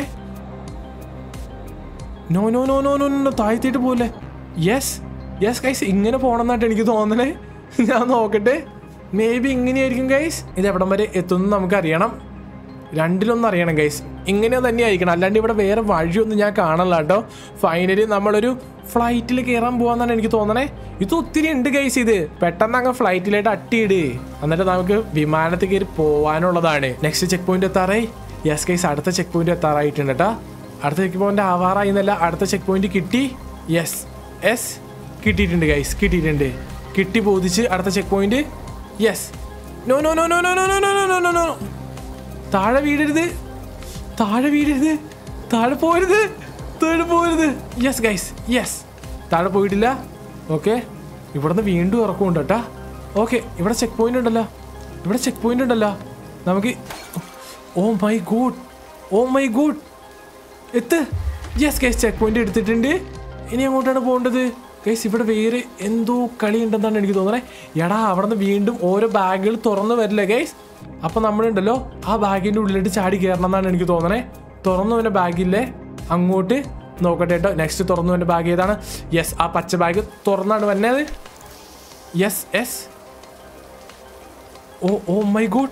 no no no no no no താഴ്ത്തിയിട്ട് പോലെ യെസ് യെസ് ഗൈസ് ഇങ്ങനെ പോകണമെന്നായിട്ട് എനിക്ക് തോന്നണേ ഞാൻ നോക്കട്ടെ മേ ബി ഇങ്ങനെയായിരിക്കും ഗൈസ് ഇത് എവിടം വരെ എത്തുമെന്ന് നമുക്കറിയണം രണ്ടിലൊന്നും അറിയണം ഗൈസ് ഇങ്ങനെ തന്നെ ആയിരിക്കണം അല്ലാണ്ട് ഇവിടെ വേറെ വഴിയൊന്നും ഞാൻ കാണല്ല കേട്ടോ ഫൈനലി നമ്മളൊരു ഫ്ലൈറ്റിൽ കയറാൻ പോവാന്നാണ് എനിക്ക് തോന്നണേ ഇത് ഒത്തിരി ഉണ്ട് ഗൈസ് ഇത് പെട്ടെന്ന് അങ്ങ് ഫ്ലൈറ്റിലായിട്ട് അട്ടിയിട് എന്നിട്ട് നമുക്ക് വിമാനത്തിൽ കയറി പോവാനുള്ളതാണ് നെക്സ്റ്റ് ചെക്ക് പോയിന്റ് എത്താറായി യെസ് ഗൈസ് അടുത്ത ചെക്ക് പോയിന്റ് എത്താറായിട്ടുണ്ട് കേട്ടോ അടുത്ത ചെക്ക് പോയിന്റ് ആവാറായി എന്നല്ല അടുത്ത ചെക്ക് പോയിന്റ് കിട്ടി യെസ് എസ് കിട്ടിയിട്ടുണ്ട് ഗൈസ് കിട്ടിയിട്ടുണ്ട് കിട്ടി ബോധിച്ച് അടുത്ത checkpoint yes no no no no no no no no no no no no താഴെ വീഴരുത് താഴെ വീഴരുത് താഴെ പോരുത് താഴെ പോരുത് യെസ് ഗൈസ് യെസ് താഴെ പോയിട്ടില്ല ഓക്കെ ഇവിടുന്ന് വീണ്ടും ഇറക്കമുണ്ട് കേട്ടാ ഓക്കെ ഇവിടെ ചെക്ക് പോയിന്റ് ഉണ്ടല്ലോ ഇവിടെ ചെക്ക് പോയിന്റ് ഉണ്ടല്ലോ നമുക്ക് oh my god oh my god എത്ത് യെസ് ഗൈസ് ചെക്ക് പോയിന്റ് എടുത്തിട്ടുണ്ട് ഇനി എങ്ങോട്ടാണ് പോകേണ്ടത് ഗൈസ് ഇവിടെ വേറെ എന്തോ കളി ഉണ്ടെന്നാണ് എനിക്ക് തോന്നണേ എടാ അവിടെ നിന്ന് വീണ്ടും ഓരോ ബാഗുകൾ തുറന്നു വരില്ലേ ഗൈസ് അപ്പൊ നമ്മളുണ്ടല്ലോ ആ ബാഗിന്റെ ഉള്ളിലിട്ട് ചാടി കയറണം എന്നാണ് എനിക്ക് തോന്നണേ തുറന്നു പിന്നെ ബാഗില്ലേ അങ്ങോട്ട് നോക്കട്ടെ കേട്ടോ നെക്സ്റ്റ് തുറന്നു എൻ്റെ ബാഗ് ഏതാണ് യെസ് ആ പച്ച ബാഗ് തുറന്നാണ് വന്നത് yes yes oh oh my god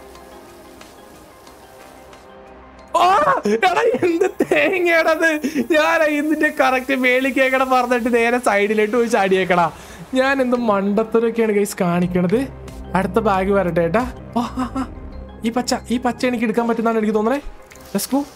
ആ, എടാ എന്ത് തേങ്ങയാണത് ഞാൻ ഇതിന്റെ കറക്റ്റ് മേളിക്കേക്കട പറഞ്ഞിട്ട് നേരെ സൈഡിലോട്ട് പോയി ചാടിയേക്കടാ ഞാൻ എന്ത് മണ്ടത്തരൊക്കെയാണ് ഗൈസ് കാണിക്കണത് അടുത്ത ബാഗ് വരട്ടെ ഏട്ടാ ഓ, ആ, ആ. ഈ പച്ച ഈ പച്ച എനിക്ക് എടുക്കാൻ പറ്റുന്നതാണ് എനിക്ക് തോന്നണേ let's go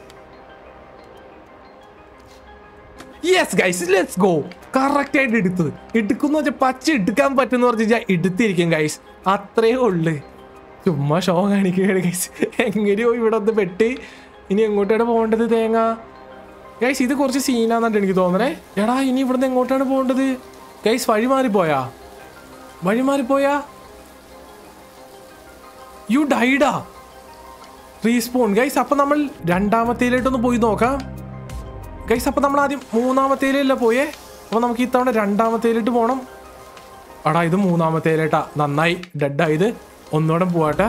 yes guys let's go correct ആയിട്ട് എടുത്തത് എടുക്കുന്ന വെച്ചാൽ പച്ച എടുക്കാൻ പറ്റുന്ന പറഞ്ഞു കഴിഞ്ഞാൽ എടുത്തിരിക്കും ഗൈസ് അത്രേ ഉള്ളു ചുമ്മാ ഷോ കാണിക്കുകയാണ് ഗൈസ് എങ്ങനെയോ ഇവിടെ ഒന്ന് പെട്ടി ഇനി എങ്ങോട്ടാണ് പോകേണ്ടത് തേങ്ങ ഗൈസ് ഇത് കുറച്ച് സീനാന്നിട്ട് എനിക്ക് തോന്നണേ എടാ ഇനി ഇവിടുന്ന് എങ്ങോട്ടാണ് പോകേണ്ടത് ഗൈസ് വഴി മാറിപ്പോയാ വഴി മാറിപ്പോയാ യു ഡൈഡാ റീസ്പോൺ ഗൈസ് അപ്പൊ നമ്മൾ രണ്ടാമത്തേലായിട്ടൊന്ന് പോയി നോക്കാം ഗൈസ് അപ്പൊ നമ്മൾ ആദ്യം മൂന്നാമത്തേലല്ല പോയേ അപ്പൊ നമുക്ക് ഇത്തവണ രണ്ടാമത്തേലിട്ട് പോണം അടാ ഇത് മൂന്നാമത്തേലേട്ടാ നന്നായി ഡെഡായത് ഒന്നുകൂടെ പോവാട്ടെ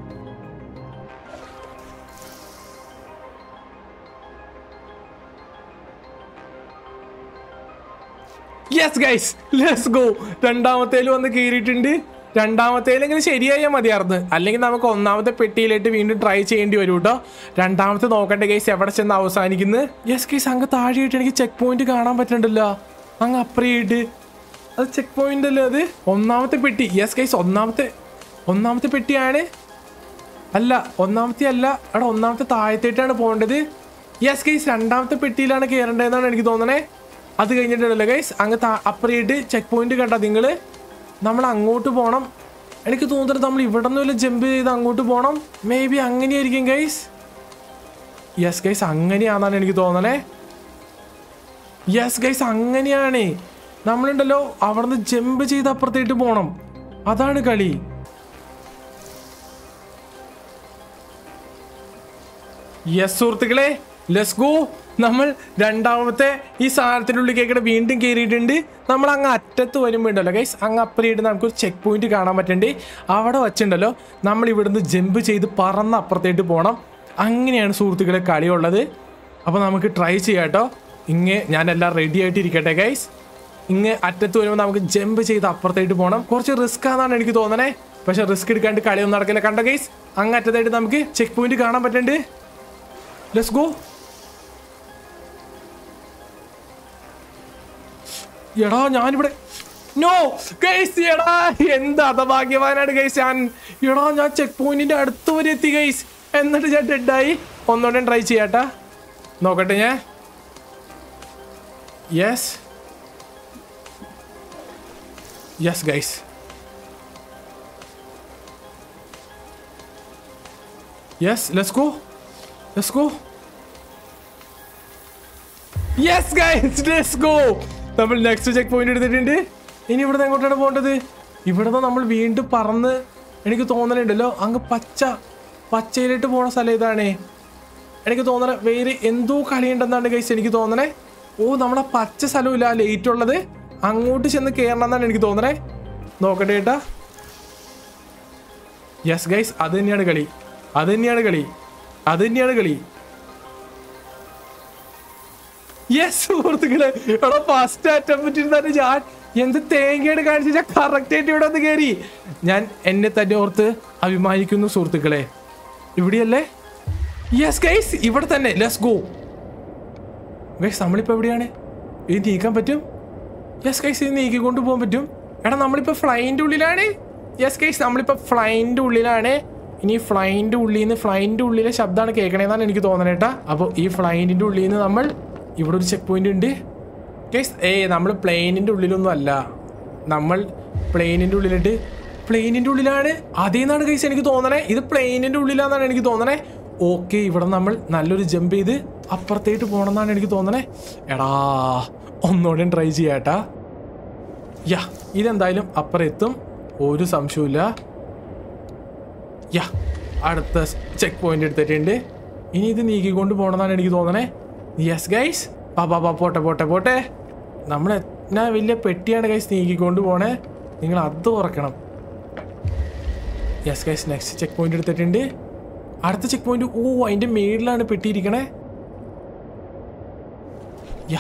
യെസ് ഗൈസ് ലെറ്റ്സ് ഗോ രണ്ടാമത്തേല് വന്ന് കയറിയിട്ടുണ്ട് രണ്ടാമത്തേൽ ഇങ്ങനെ ശരിയായാൽ മതിയായിരുന്നു അല്ലെങ്കിൽ നമുക്ക് ഒന്നാമത്തെ പെട്ടിയിലിട്ട് വീണ്ടും ട്രൈ ചെയ്യേണ്ടി വരും കേട്ടോ രണ്ടാമത്തെ നോക്കട്ടെ ഗൈസ് എവിടെ ചെന്ന് അവസാനിക്കുന്നു യെസ് ഗൈസ് അങ്ങ് താഴെയായിട്ട് എനിക്ക് ചെക്ക് പോയിന്റ് കാണാൻ പറ്റണ്ടല്ലോ അങ്ങ് അപ്പുറയായിട്ട് അത് ചെക്ക് പോയിന്റ് അല്ലേ അത് ഒന്നാമത്തെ പെട്ടി യെസ് ഗൈസ് ഒന്നാമത്തെ ഒന്നാമത്തെ പെട്ടിയാണ് അല്ല ഒന്നാമത്തെ അല്ല അവിടെ ഒന്നാമത്തെ താഴത്തേട്ടാണ് പോകേണ്ടത് യെസ് ഗൈസ് രണ്ടാമത്തെ പെട്ടിയിലാണ് കയറേണ്ടതെന്നാണ് എനിക്ക് തോന്നണേ അത് കഴിഞ്ഞിട്ടുണ്ടല്ലോ ഗൈസ് അങ്ങ് അപ്പുറയിട്ട് ചെക്ക് പോയിന്റ് കണ്ട നിങ്ങൾ നമ്മൾ അങ്ങോട്ട് പോകണം എനിക്ക് തോന്നുന്നത് നമ്മൾ ഇവിടെ നിന്ന് വല്ല ജമ്പ് ചെയ്ത് അങ്ങോട്ട് പോകണം മേ ബി അങ്ങനെയായിരിക്കും ഗൈസ് യെസ് ഗൈസ് അങ്ങനെയാണെന്നാണ് എനിക്ക് തോന്നണേ യെസ് ഗൈസ് അങ്ങനെയാണ് നമ്മളുണ്ടല്ലോ അവിടെ നിന്ന് ജമ്പ് ചെയ്ത് അപ്പുറത്തേട്ട് പോകണം അതാണ് കളി യെസ് സുഹൃത്തുക്കളെ ലെസ് ഗോ നമ്മൾ രണ്ടാമത്തെ ഈ സാധനത്തിൻ്റെ ഉള്ളിലേക്കിടെ വീണ്ടും കയറിയിട്ടുണ്ട് നമ്മൾ അങ്ങ് അറ്റത്ത് വരുമ്പോൾ ഉണ്ടല്ലോ ഗൈസ് അങ്ങ് അപ്പുറയിട്ട് നമുക്കൊരു ചെക്ക് പോയിന്റ് കാണാൻ പറ്റണ്ട് അവിടെ വച്ചിട്ടുണ്ടല്ലോ നമ്മൾ ഇവിടുന്ന് ജമ്പ് ചെയ്ത് പറന്ന് അപ്പുറത്തേട്ട് പോകണം അങ്ങനെയാണ് സുഹൃത്തുക്കളെ കളിയുള്ളത് അപ്പോൾ നമുക്ക് ട്രൈ ചെയ്യാം കേട്ടോ ഇങ്ങ് ഞാനെല്ലാം റെഡി ആയിട്ട് ഇരിക്കട്ടെ ഗൈസ് ഇങ്ങ് അറ്റത്ത് വരുമ്പോൾ നമുക്ക് ജമ്പ് ചെയ്ത് അപ്പുറത്തേട്ട് പോകണം കുറച്ച് റിസ്ക് ആണെന്നാണ് എനിക്ക് തോന്നണേ പക്ഷെ റിസ്ക് എടുക്കാണ്ട് കളിയൊന്നും നടക്കില്ല കണ്ട ഗൈസ് അങ്ങ് അറ്റത്തായിട്ട് നമുക്ക് ചെക്ക് പോയിന്റ് കാണാൻ പറ്റുന്നുണ്ട് ലെറ്റ്സ് ഗോ എടാ ഞാനിവിടെ നോ ഗൈസ് എടാ എന്ത് അധഭാഗ്യവാനാണ് ഗൈസ് ഞാൻ എടാ ഞാൻ ചെക്ക് പോയിന്റിന്റെ അടുത്ത് വരെ എത്തി ഗൈസ് എന്നിട്ട് ഞാൻ ഡെഡായി ഒന്നുകൂടെ ട്രൈ ചെയ്യാട്ടാ നോക്കട്ടെ ഞാൻ yes yes guys yes let's go let's go yes guys let's go നമ്മൾ നെക്സ്റ്റ് ചെക്ക് പോയിന്റ് എടുത്തിട്ടുണ്ട് ഇനി ഇവിടുന്ന് എങ്ങോട്ടാണ് പോകേണ്ടത് ഇവിടുന്ന് നമ്മൾ വീണ്ടും പറന്ന് എനിക്ക് തോന്നലുണ്ടല്ലോ അങ്ങ് പച്ച പച്ചയിലിട്ട് പോണ സ്ഥലം ഇതാണേ എനിക്ക് തോന്നണ വേറെ എന്തോ കളിയുണ്ടെന്നാണ് ഗൈസ് എനിക്ക് തോന്നണേ ഓ നമ്മുടെ പച്ച സ്ഥലമില്ല ലേറ്റ് ഉള്ളത് അങ്ങോട്ട് ചെന്ന് കയറണം എന്നാണ് എനിക്ക് തോന്നണേ നോക്കട്ടെ ചേട്ടാ യെസ് ഗൈസ് അത് തന്നെയാണ് കളി അത് തന്നെയാണ് കളി അത് തന്നെയാണ് കളി യെസ് സുഹൃത്തുക്കളെ എടാ ഫസ്റ്റ് അറ്റംപ്റ്റ് ഇരുന്നാണ് ഞാൻ എന്ത് തേങ്ങയാണ് കാണിച്ച കറക്റ്റ് ആയിട്ട് ഇവിടെ വന്ന് കയറി ഞാൻ എന്നെ തന്നെ ഓർത്ത് അഭിമാനിക്കുന്നു സുഹൃത്തുക്കളെ ഇവിടെയല്ലേ യെസ് ഗൈസ് ഇവിടെ തന്നെ ലെറ്റ്സ് ഗോ ഗൈസ് നമ്മളിപ്പോ എവിടെയാണ് ഇത് നീക്കാൻ പറ്റും യെസ് ഗൈസ് ഇത് നീക്കിക്കൊണ്ട് പോകാൻ പറ്റും എടാ നമ്മളിപ്പോ ഫ്ലൈൻ്റെ ഉള്ളിലാണ് യെസ് ഗൈസ് നമ്മളിപ്പോ ഫ്ലൈൻ്റെ ഉള്ളിലാണ് ഇനി ഫ്ലൈൻ്റെ ഉള്ളിൽ നിന്ന് ഫ്ലൈൻ്റെ ഉള്ളിലെ ശബ്ദമാണ് കേൾക്കണേന്നാണ് എനിക്ക് തോന്നണേട്ടാ അപ്പോൾ ഈ ഫ്ലൈനിൻ്റെ ഉള്ളിൽ നിന്ന് നമ്മൾ ഇവിടെ ഒരു ചെക്ക് പോയിന്റ് ഉണ്ട് ഗൈസ് ഏയ് നമ്മൾ പ്ലെയിനിൻ്റെ ഉള്ളിലൊന്നും അല്ല നമ്മൾ പ്ലെയിനിൻ്റെ ഉള്ളിലിട്ട് പ്ലെയിനിൻ്റെ ഉള്ളിലാണ് അതേ നിന്നാണ് ഗൈസ് എനിക്ക് തോന്നണേ ഇത് പ്ലെയിനിൻ്റെ ഉള്ളിലാന്നാണ് എനിക്ക് തോന്നണേ ഓക്കെ ഇവിടെ നമ്മൾ നല്ലൊരു ജമ്പ് ചെയ്ത് അപ്പുറത്തേട്ട് പോകണമെന്നാണ് എനിക്ക് തോന്നണേ എടാ ഒന്നുകൂടെ ട്രൈ ചെയ്യാട്ടാ യാ ഇതെന്തായാലും അപ്പുറം എത്തും ഒരു സംശയമില്ല യാ അടുത്ത ചെക്ക് പോയിന്റ് എടുത്തിട്ടുണ്ട് ഇനി ഇത് നീക്കിക്കൊണ്ട് പോകണമെന്നാണ് എനിക്ക് തോന്നണേ യെസ് ഗൈസ് പാ പാ പാ പോട്ടെ പോട്ടെ പോട്ടെ നമ്മൾ ഞാൻ വലിയ പെട്ടിയാണ് കൈസ് നീക്കിക്കൊണ്ട് പോണേ നിങ്ങൾ അത് തുറക്കണം yes guys next checkpoint എടുത്തിട്ടുണ്ട് അടുത്ത ചെക്ക് പോയിന്റ് ഓ അതിന്റെ മേളിലാണ് പെട്ടിയിരിക്കണേ യാ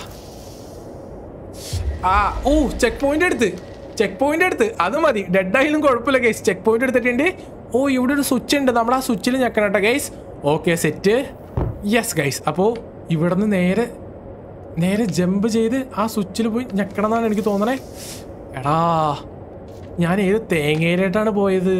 ആ ഓ ചെക്ക് പോയിന്റ് എടുത്ത് ചെക്ക് പോയിന്റ് എടുത്ത് അത് മതി ഡെഡ് ആയാലും കുഴപ്പമില്ല ഗൈസ് ചെക്ക് പോയിന്റ് എടുത്തിട്ടുണ്ട് ഓ ഇവിടെ ഒരു സ്വിച്ച് ഉണ്ട് നമ്മൾ ആ സ്വിച്ചിൽ ഞെക്കണം കേട്ടോ guys okay set yes guys അപ്പോൾ ഇവിടെ നിന്ന് നേരെ നേരെ ജമ്പ് ചെയ്ത് ആ സ്വിച്ചിൽ പോയി ഞെക്കണം എന്നാണ് എനിക്ക് തോന്നണേ എടാ ഞാൻ ഏത് തേങ്ങയിലായിട്ടാണ് പോയത്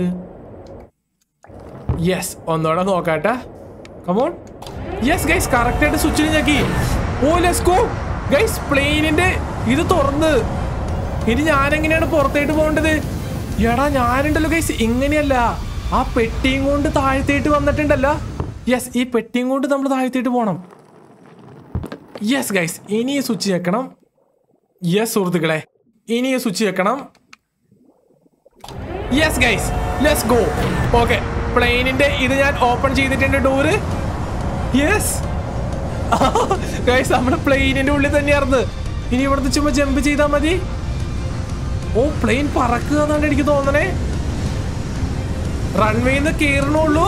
യെസ് ഒന്നുകൂടെ നോക്കാട്ടെ കമോൺ യെസ് ഗൈസ് കറക്റ്റ് ആയിട്ട് സ്വിച്ചിൽ ഞെക്കി ഓ ലെസ് ഗോ ഗൈസ് പ്ലെയിനിന്റെ ഇത് തുറന്ന് ഇനി ഞാൻ എങ്ങനെയാണ് പുറത്തേട്ട് പോകേണ്ടത് എടാ ഞാനുണ്ടല്ലോ ഗൈസ് ഇങ്ങനെയല്ല ആ പെട്ടിയും കൊണ്ട് താഴത്തേട്ട് വന്നിട്ടുണ്ടല്ലോ യെസ് ഈ പെട്ടിയും കൊണ്ട് നമ്മൾ താഴത്തേട്ട് പോകണം യെസ് ഗൈസ് ഇനി ഈ സ്വിച്ച് ഞെക്കണം യെസ് സുഹൃത്തുക്കളെ ഇനി ഈ സ്വിച്ച് ഞെക്കണം yes guys let's go okay പ്ലെയിനിന്റെ ഇത് ഞാൻ ഓപ്പൺ ചെയ്തിട്ടുണ്ട് ഡോറ് യെസ് ഗൈസ് നമ്മുടെ പ്ലെയിനിന്റെ ഉള്ളിൽ തന്നെയായിരുന്നു ഇനി ഇവിടുന്ന് ചുമ്മാ ജമ്പ് ചെയ്താൽ മതി ഓ പ്ലെയിൻ പറക്കുക എന്നാണ് എനിക്ക് തോന്നണേ റൺവേന്ന് കയറണുള്ളൂ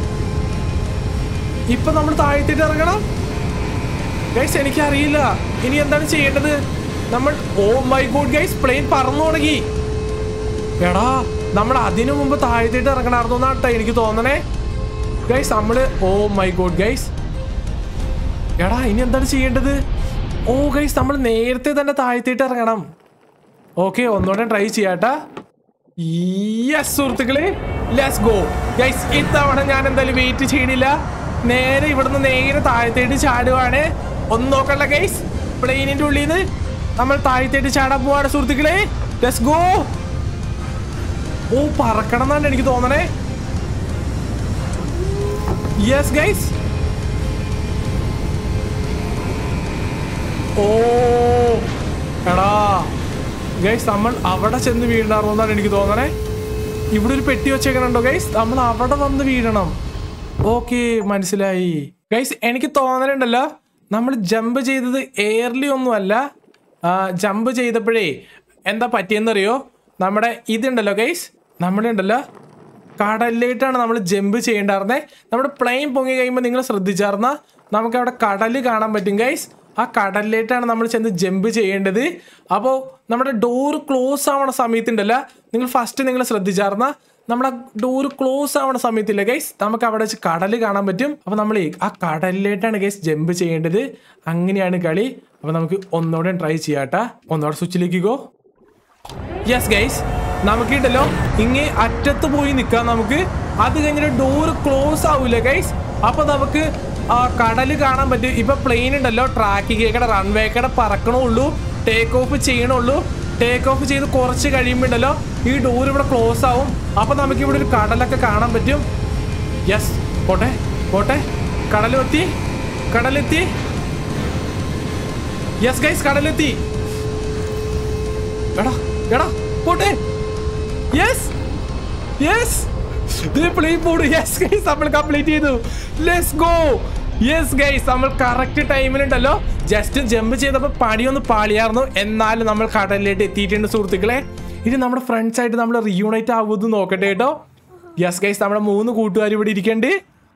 ഇപ്പൊ നമ്മൾ താഴ്ത്തിട്ട് ഇറങ്ങണം ഗൈസ് എനിക്കറിയില്ല ഇനി എന്താണ് ചെയ്യേണ്ടത് നമ്മൾ oh my God guys plane പറന്നു തുടങ്ങി എടാ നമ്മൾ അതിനു മുമ്പ് താഴ്ത്തിട്ട് ഇറങ്ങണമായിരുന്നു എന്നാട്ടോ എനിക്ക് തോന്നണേ ഗൈസ് നമ്മള് ഓ മൈ ഗോഡ് ഗൈസ് എടാ ഇനി എന്താണ് ചെയ്യേണ്ടത് ഓ ഗൈസ് നമ്മൾ നേരത്തെ തന്നെ താഴ്ത്തിട്ട് ഇറങ്ങണം ഓക്കെ ഒന്നുകൂടെ ട്രൈ ചെയ്യാട്ടാ യെസ് സുഹൃത്തുക്കളെ ലെറ്റ്സ് ഗോ ഗൈസ് ഇത്തവണ ഞാൻ എന്തായാലും വെയിറ്റ് ചെയ്യണില്ല നേരെ ഇവിടുന്ന് നേരെ താഴത്തേട്ട് ചാടുവാണ് ഒന്ന് നോക്കണ്ട ഗൈസ് പ്ലെയിനിന്റെ ഉള്ളിൽ നിന്ന് നമ്മൾ താഴത്തേട്ട് ചാടാൻ പോവാണ് സുഹൃത്തുക്കളെ ലെറ്റ്സ് ഗോ ഓ പറക്കണം എന്നാണ് എനിക്ക് തോന്നണേ യെസ് ഗൈസ് ഓ എടാ ഗൈസ് നമ്മൾ അവിടെ ചെന്ന് വീഴാറോ എന്നാണ് എനിക്ക് തോന്നണേ ഇവിടെ ഒരു പെട്ടി വെച്ചേക്കണുണ്ടോ ഗൈസ് നമ്മൾ അവിടെ വന്ന് വീഴണം ഓക്കെ മനസ്സിലായി ഗൈസ് എനിക്ക് തോന്നലുണ്ടല്ലോ നമ്മൾ ജമ്പ് ചെയ്തത് എയർലി ഒന്നുമല്ല ജമ്പ് ചെയ്തപ്പോഴേ എന്താ പറ്റിയെന്നറിയോ നമ്മുടെ ഇതുണ്ടല്ലോ ഗൈസ് നമ്മുടെ ഉണ്ടല്ലോ കടലിലേട്ടാണ് നമ്മൾ ജമ്പ് ചെയ്യേണ്ടായിരുന്നേ നമ്മുടെ പ്ലെയിൻ പൊങ്ങി കഴിയുമ്പോൾ നിങ്ങൾ ശ്രദ്ധിച്ചാർന്ന നമുക്ക് അവിടെ കടൽ കാണാൻ പറ്റും ഗൈസ് ആ കടലിലേട്ടാണ് നമ്മൾ ചെന്ന് ജമ്പ് ചെയ്യേണ്ടത് അപ്പോൾ നമ്മുടെ ഡോർ ക്ലോസ് ആവണ സമയത്തുണ്ടല്ലോ നിങ്ങൾ ഫസ്റ്റ് നിങ്ങൾ ശ്രദ്ധിച്ചാർന്ന നമ്മുടെ ഡോർ ക്ലോസ് ആവണ സമയത്തില്ല ഗൈസ് നമുക്ക് അവിടെ വെച്ച് കടൽ കാണാൻ പറ്റും അപ്പോൾ നമ്മൾ ആ കടലിലേട്ടാണ് ഗൈസ് ജമ്പ് ചെയ്യേണ്ടത് അങ്ങനെയാണ് കളി അപ്പോൾ നമുക്ക് ഒന്നുകൂടെ ട്രൈ ചെയ്യാട്ടാ ഒന്നുകൂടെ സ്വിച്ചിലേക്ക് ഗോ യെസ് ഗൈസ് നമുക്കിട്ടല്ലോ ഇങ്ങേ അറ്റത്ത് പോയി നിൽക്കാം നമുക്ക് അത് കഴിഞ്ഞിട്ട് ഡോറ് ക്ലോസ് ആവൂലേ ഗൈസ് അപ്പൊ നമുക്ക് ആ കടല് കാണാൻ പറ്റും ഇപ്പൊ പ്ലെയിൻ ഉണ്ടല്ലോ ട്രാക്കിങ്ങേക്കടെ റൺവേക്കടെ പറക്കണുള്ളൂ ടേക്ക് ഓഫ് ചെയ്യണുള്ളൂ ടേക്ക് ഓഫ് ചെയ്ത് കുറച്ച് കഴിയുമ്പോണ്ടല്ലോ ഈ ഡോർ ഇവിടെ ക്ലോസ് ആവും അപ്പൊ നമുക്ക് ഇവിടെ ഒരു കടലൊക്കെ കാണാൻ പറ്റും യെസ് പോട്ടെ പോട്ടെ കടലെത്തി കടലെത്തി യെസ് ഗൈസ് കടലെത്തി എടാ എടാ പോട്ടെ യെസ് യെസ് പ്ലേ പോട് യെസ് ഗൈസ് നമ്മൾ കംപ്ലീറ്റ് ചെയ്തു ലെറ്റ്സ് ഗോ യെസ് ഗൈസ് നമ്മൾ കറക്റ്റ് ടൈമിലുണ്ടല്ലോ ജസ്റ്റ് ജമ്പ് ചെയ്തപ്പോൾ പണിയൊന്ന് പാളിയായിരുന്നു എന്നാലും നമ്മൾ കടലിലേക്ക് എത്തിയിട്ടുണ്ട് സുഹൃത്തുക്കളെ ഇനി നമ്മുടെ ഫ്രണ്ട്സ് ആയിട്ട് നമ്മൾ റീയൂണൈറ്റ് ആവുമെന്ന് നോക്കട്ടെ കേട്ടോ യെസ് ഗൈസ് നമ്മുടെ മൂന്ന് കൂട്ടുകാർ ഇവിടെ ഇരിക്കണ്ട്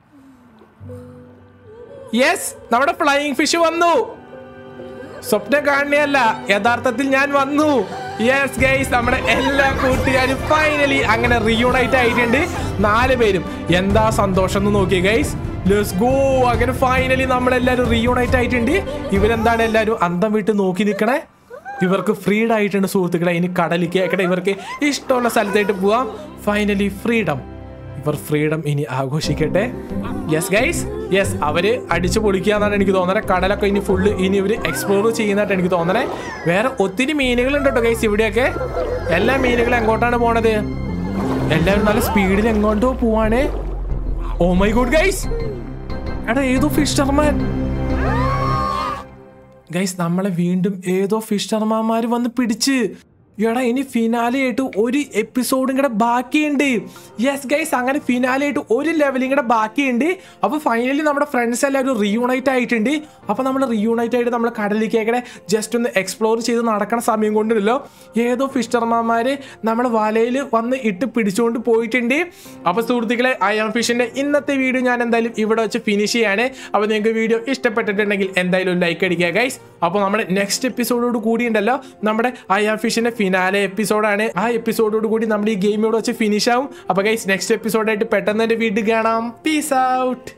യെസ് നമ്മുടെ ഫ്ലൈയിങ് ഫിഷ് വന്നു സ്വപ്നം കാണുകയല്ല യഥാർത്ഥത്തിൽ ഞാൻ വന്നു യെസ് ഗൈസ് നമ്മുടെ എല്ലാ കൂട്ടുകാരും ഫൈനലി അങ്ങനെ റീയൂണൈറ്റ് ആയിട്ടുണ്ട് നാല് പേരും എന്താ സന്തോഷം എന്ന് നോക്കിയേ ഗൈസ് ലെറ്റ്സ് ഗോ അങ്ങനെ ഫൈനലി നമ്മളെല്ലാരും റീയൂണൈറ്റ് ആയിട്ടുണ്ട് ഇവരെന്താണ് എല്ലാവരും അന്തം വിട്ട് നോക്കി നിൽക്കണേ ഇവർക്ക് ഫ്രീഡം ആയിട്ടുണ്ട് സുഹൃത്തുക്കളെ ഇനി കടലിലേക്ക് കേക്കട്ടെ ഇവർക്ക് ഇഷ്ടമുള്ള സ്ഥലത്തായിട്ട് പോവാം ഫൈനലി ഫ്രീഡം ഇവർ ഫ്രീഡം ഇനി ആഘോഷിക്കട്ടെ യെസ് ഗൈസ് യെസ് അവര് അടിച്ചു പൊളിക്കുക എന്നാണ് എനിക്ക് തോന്നുന്നത് കടലൊക്കെ ഇനി ഫുള്ള് ഇനി ഇവര് എക്സ്പ്ലോർ ചെയ്യുന്നതായിട്ട് എനിക്ക് തോന്നണേ വേറെ ഒത്തിരി മീനുകൾ ഉണ്ട് കേട്ടോ ഗൈസ് ഇവിടെയൊക്കെ എല്ലാ മീനുകളും എങ്ങോട്ടാണ് പോണത് എല്ലാവരും നല്ല സ്പീഡിൽ എങ്ങോട്ടോ പോവാണ് ഓ മൈ ഗുഡ് ഗൈസ് എടാ ഏതോ ഫിഷർമാൻ ഗൈസ് നമ്മളെ വീണ്ടും ഏതോ ഫിഷർമാന്മാർ വന്ന് പിടിച്ച് എടാ ഇനി ഫിനാലെ ആയിട്ട് ഒരു എപ്പിസോഡും കൂടെ ബാക്കിയുണ്ട് യെസ് ഗൈസ് അങ്ങനെ ഫിനാലെ ആയിട്ട് ഒരു ലെവലും കൂടെ ബാക്കിയുണ്ട് അപ്പോൾ ഫൈനലി നമ്മുടെ ഫ്രണ്ട്സ് എല്ലാവരും റീയൂണൈറ്റ് ആയിട്ടുണ്ട് അപ്പോൾ നമ്മൾ റീയൂണൈറ്റ് ആയിട്ട് നമ്മൾ കടലിലേക്കേക്കടെ ജസ്റ്റ് ഒന്ന് എക്സ്പ്ലോർ ചെയ്ത് നടക്കണ സമയം കൊണ്ടല്ലോ ഏതോ ഫിഷർമാന്മാർ നമ്മൾ വലയിൽ വന്ന് ഇട്ട് പിടിച്ചുകൊണ്ട് പോയിട്ടുണ്ട് അപ്പോൾ സുഹൃത്തുക്കളെ ഐ ആം ഫിഷിൻ്റെ ഇന്നത്തെ വീഡിയോ ഞാൻ എന്തായാലും ഇവിടെ വെച്ച് ഫിനിഷ് ചെയ്യാണ് അപ്പോൾ നിങ്ങൾക്ക് വീഡിയോ ഇഷ്ടപ്പെട്ടിട്ടുണ്ടെങ്കിൽ എന്തായാലും ലൈക്ക് അടിക്കുക ഗൈസ് അപ്പോൾ നമ്മുടെ നെക്സ്റ്റ് എപ്പിസോഡോട് കൂടി ഉണ്ടല്ലോ നമ്മുടെ ഐ ആം ഫിഷിന്റെ ഫിനാലെ എപ്പിസോഡാണ് ആ എപ്പിസോഡോട് കൂടി നമ്മൾ ഈ ഗെയിം ഇവിടെ വെച്ച് ഫിനിഷ് ആവും അപ്പോൾ ഗൈസ് നെക്സ്റ്റ് എപ്പിസോഡായിട്ട് പെട്ടെന്ന് തന്നെ വീണ്ടും കാണാം പീസ് ഔട്ട്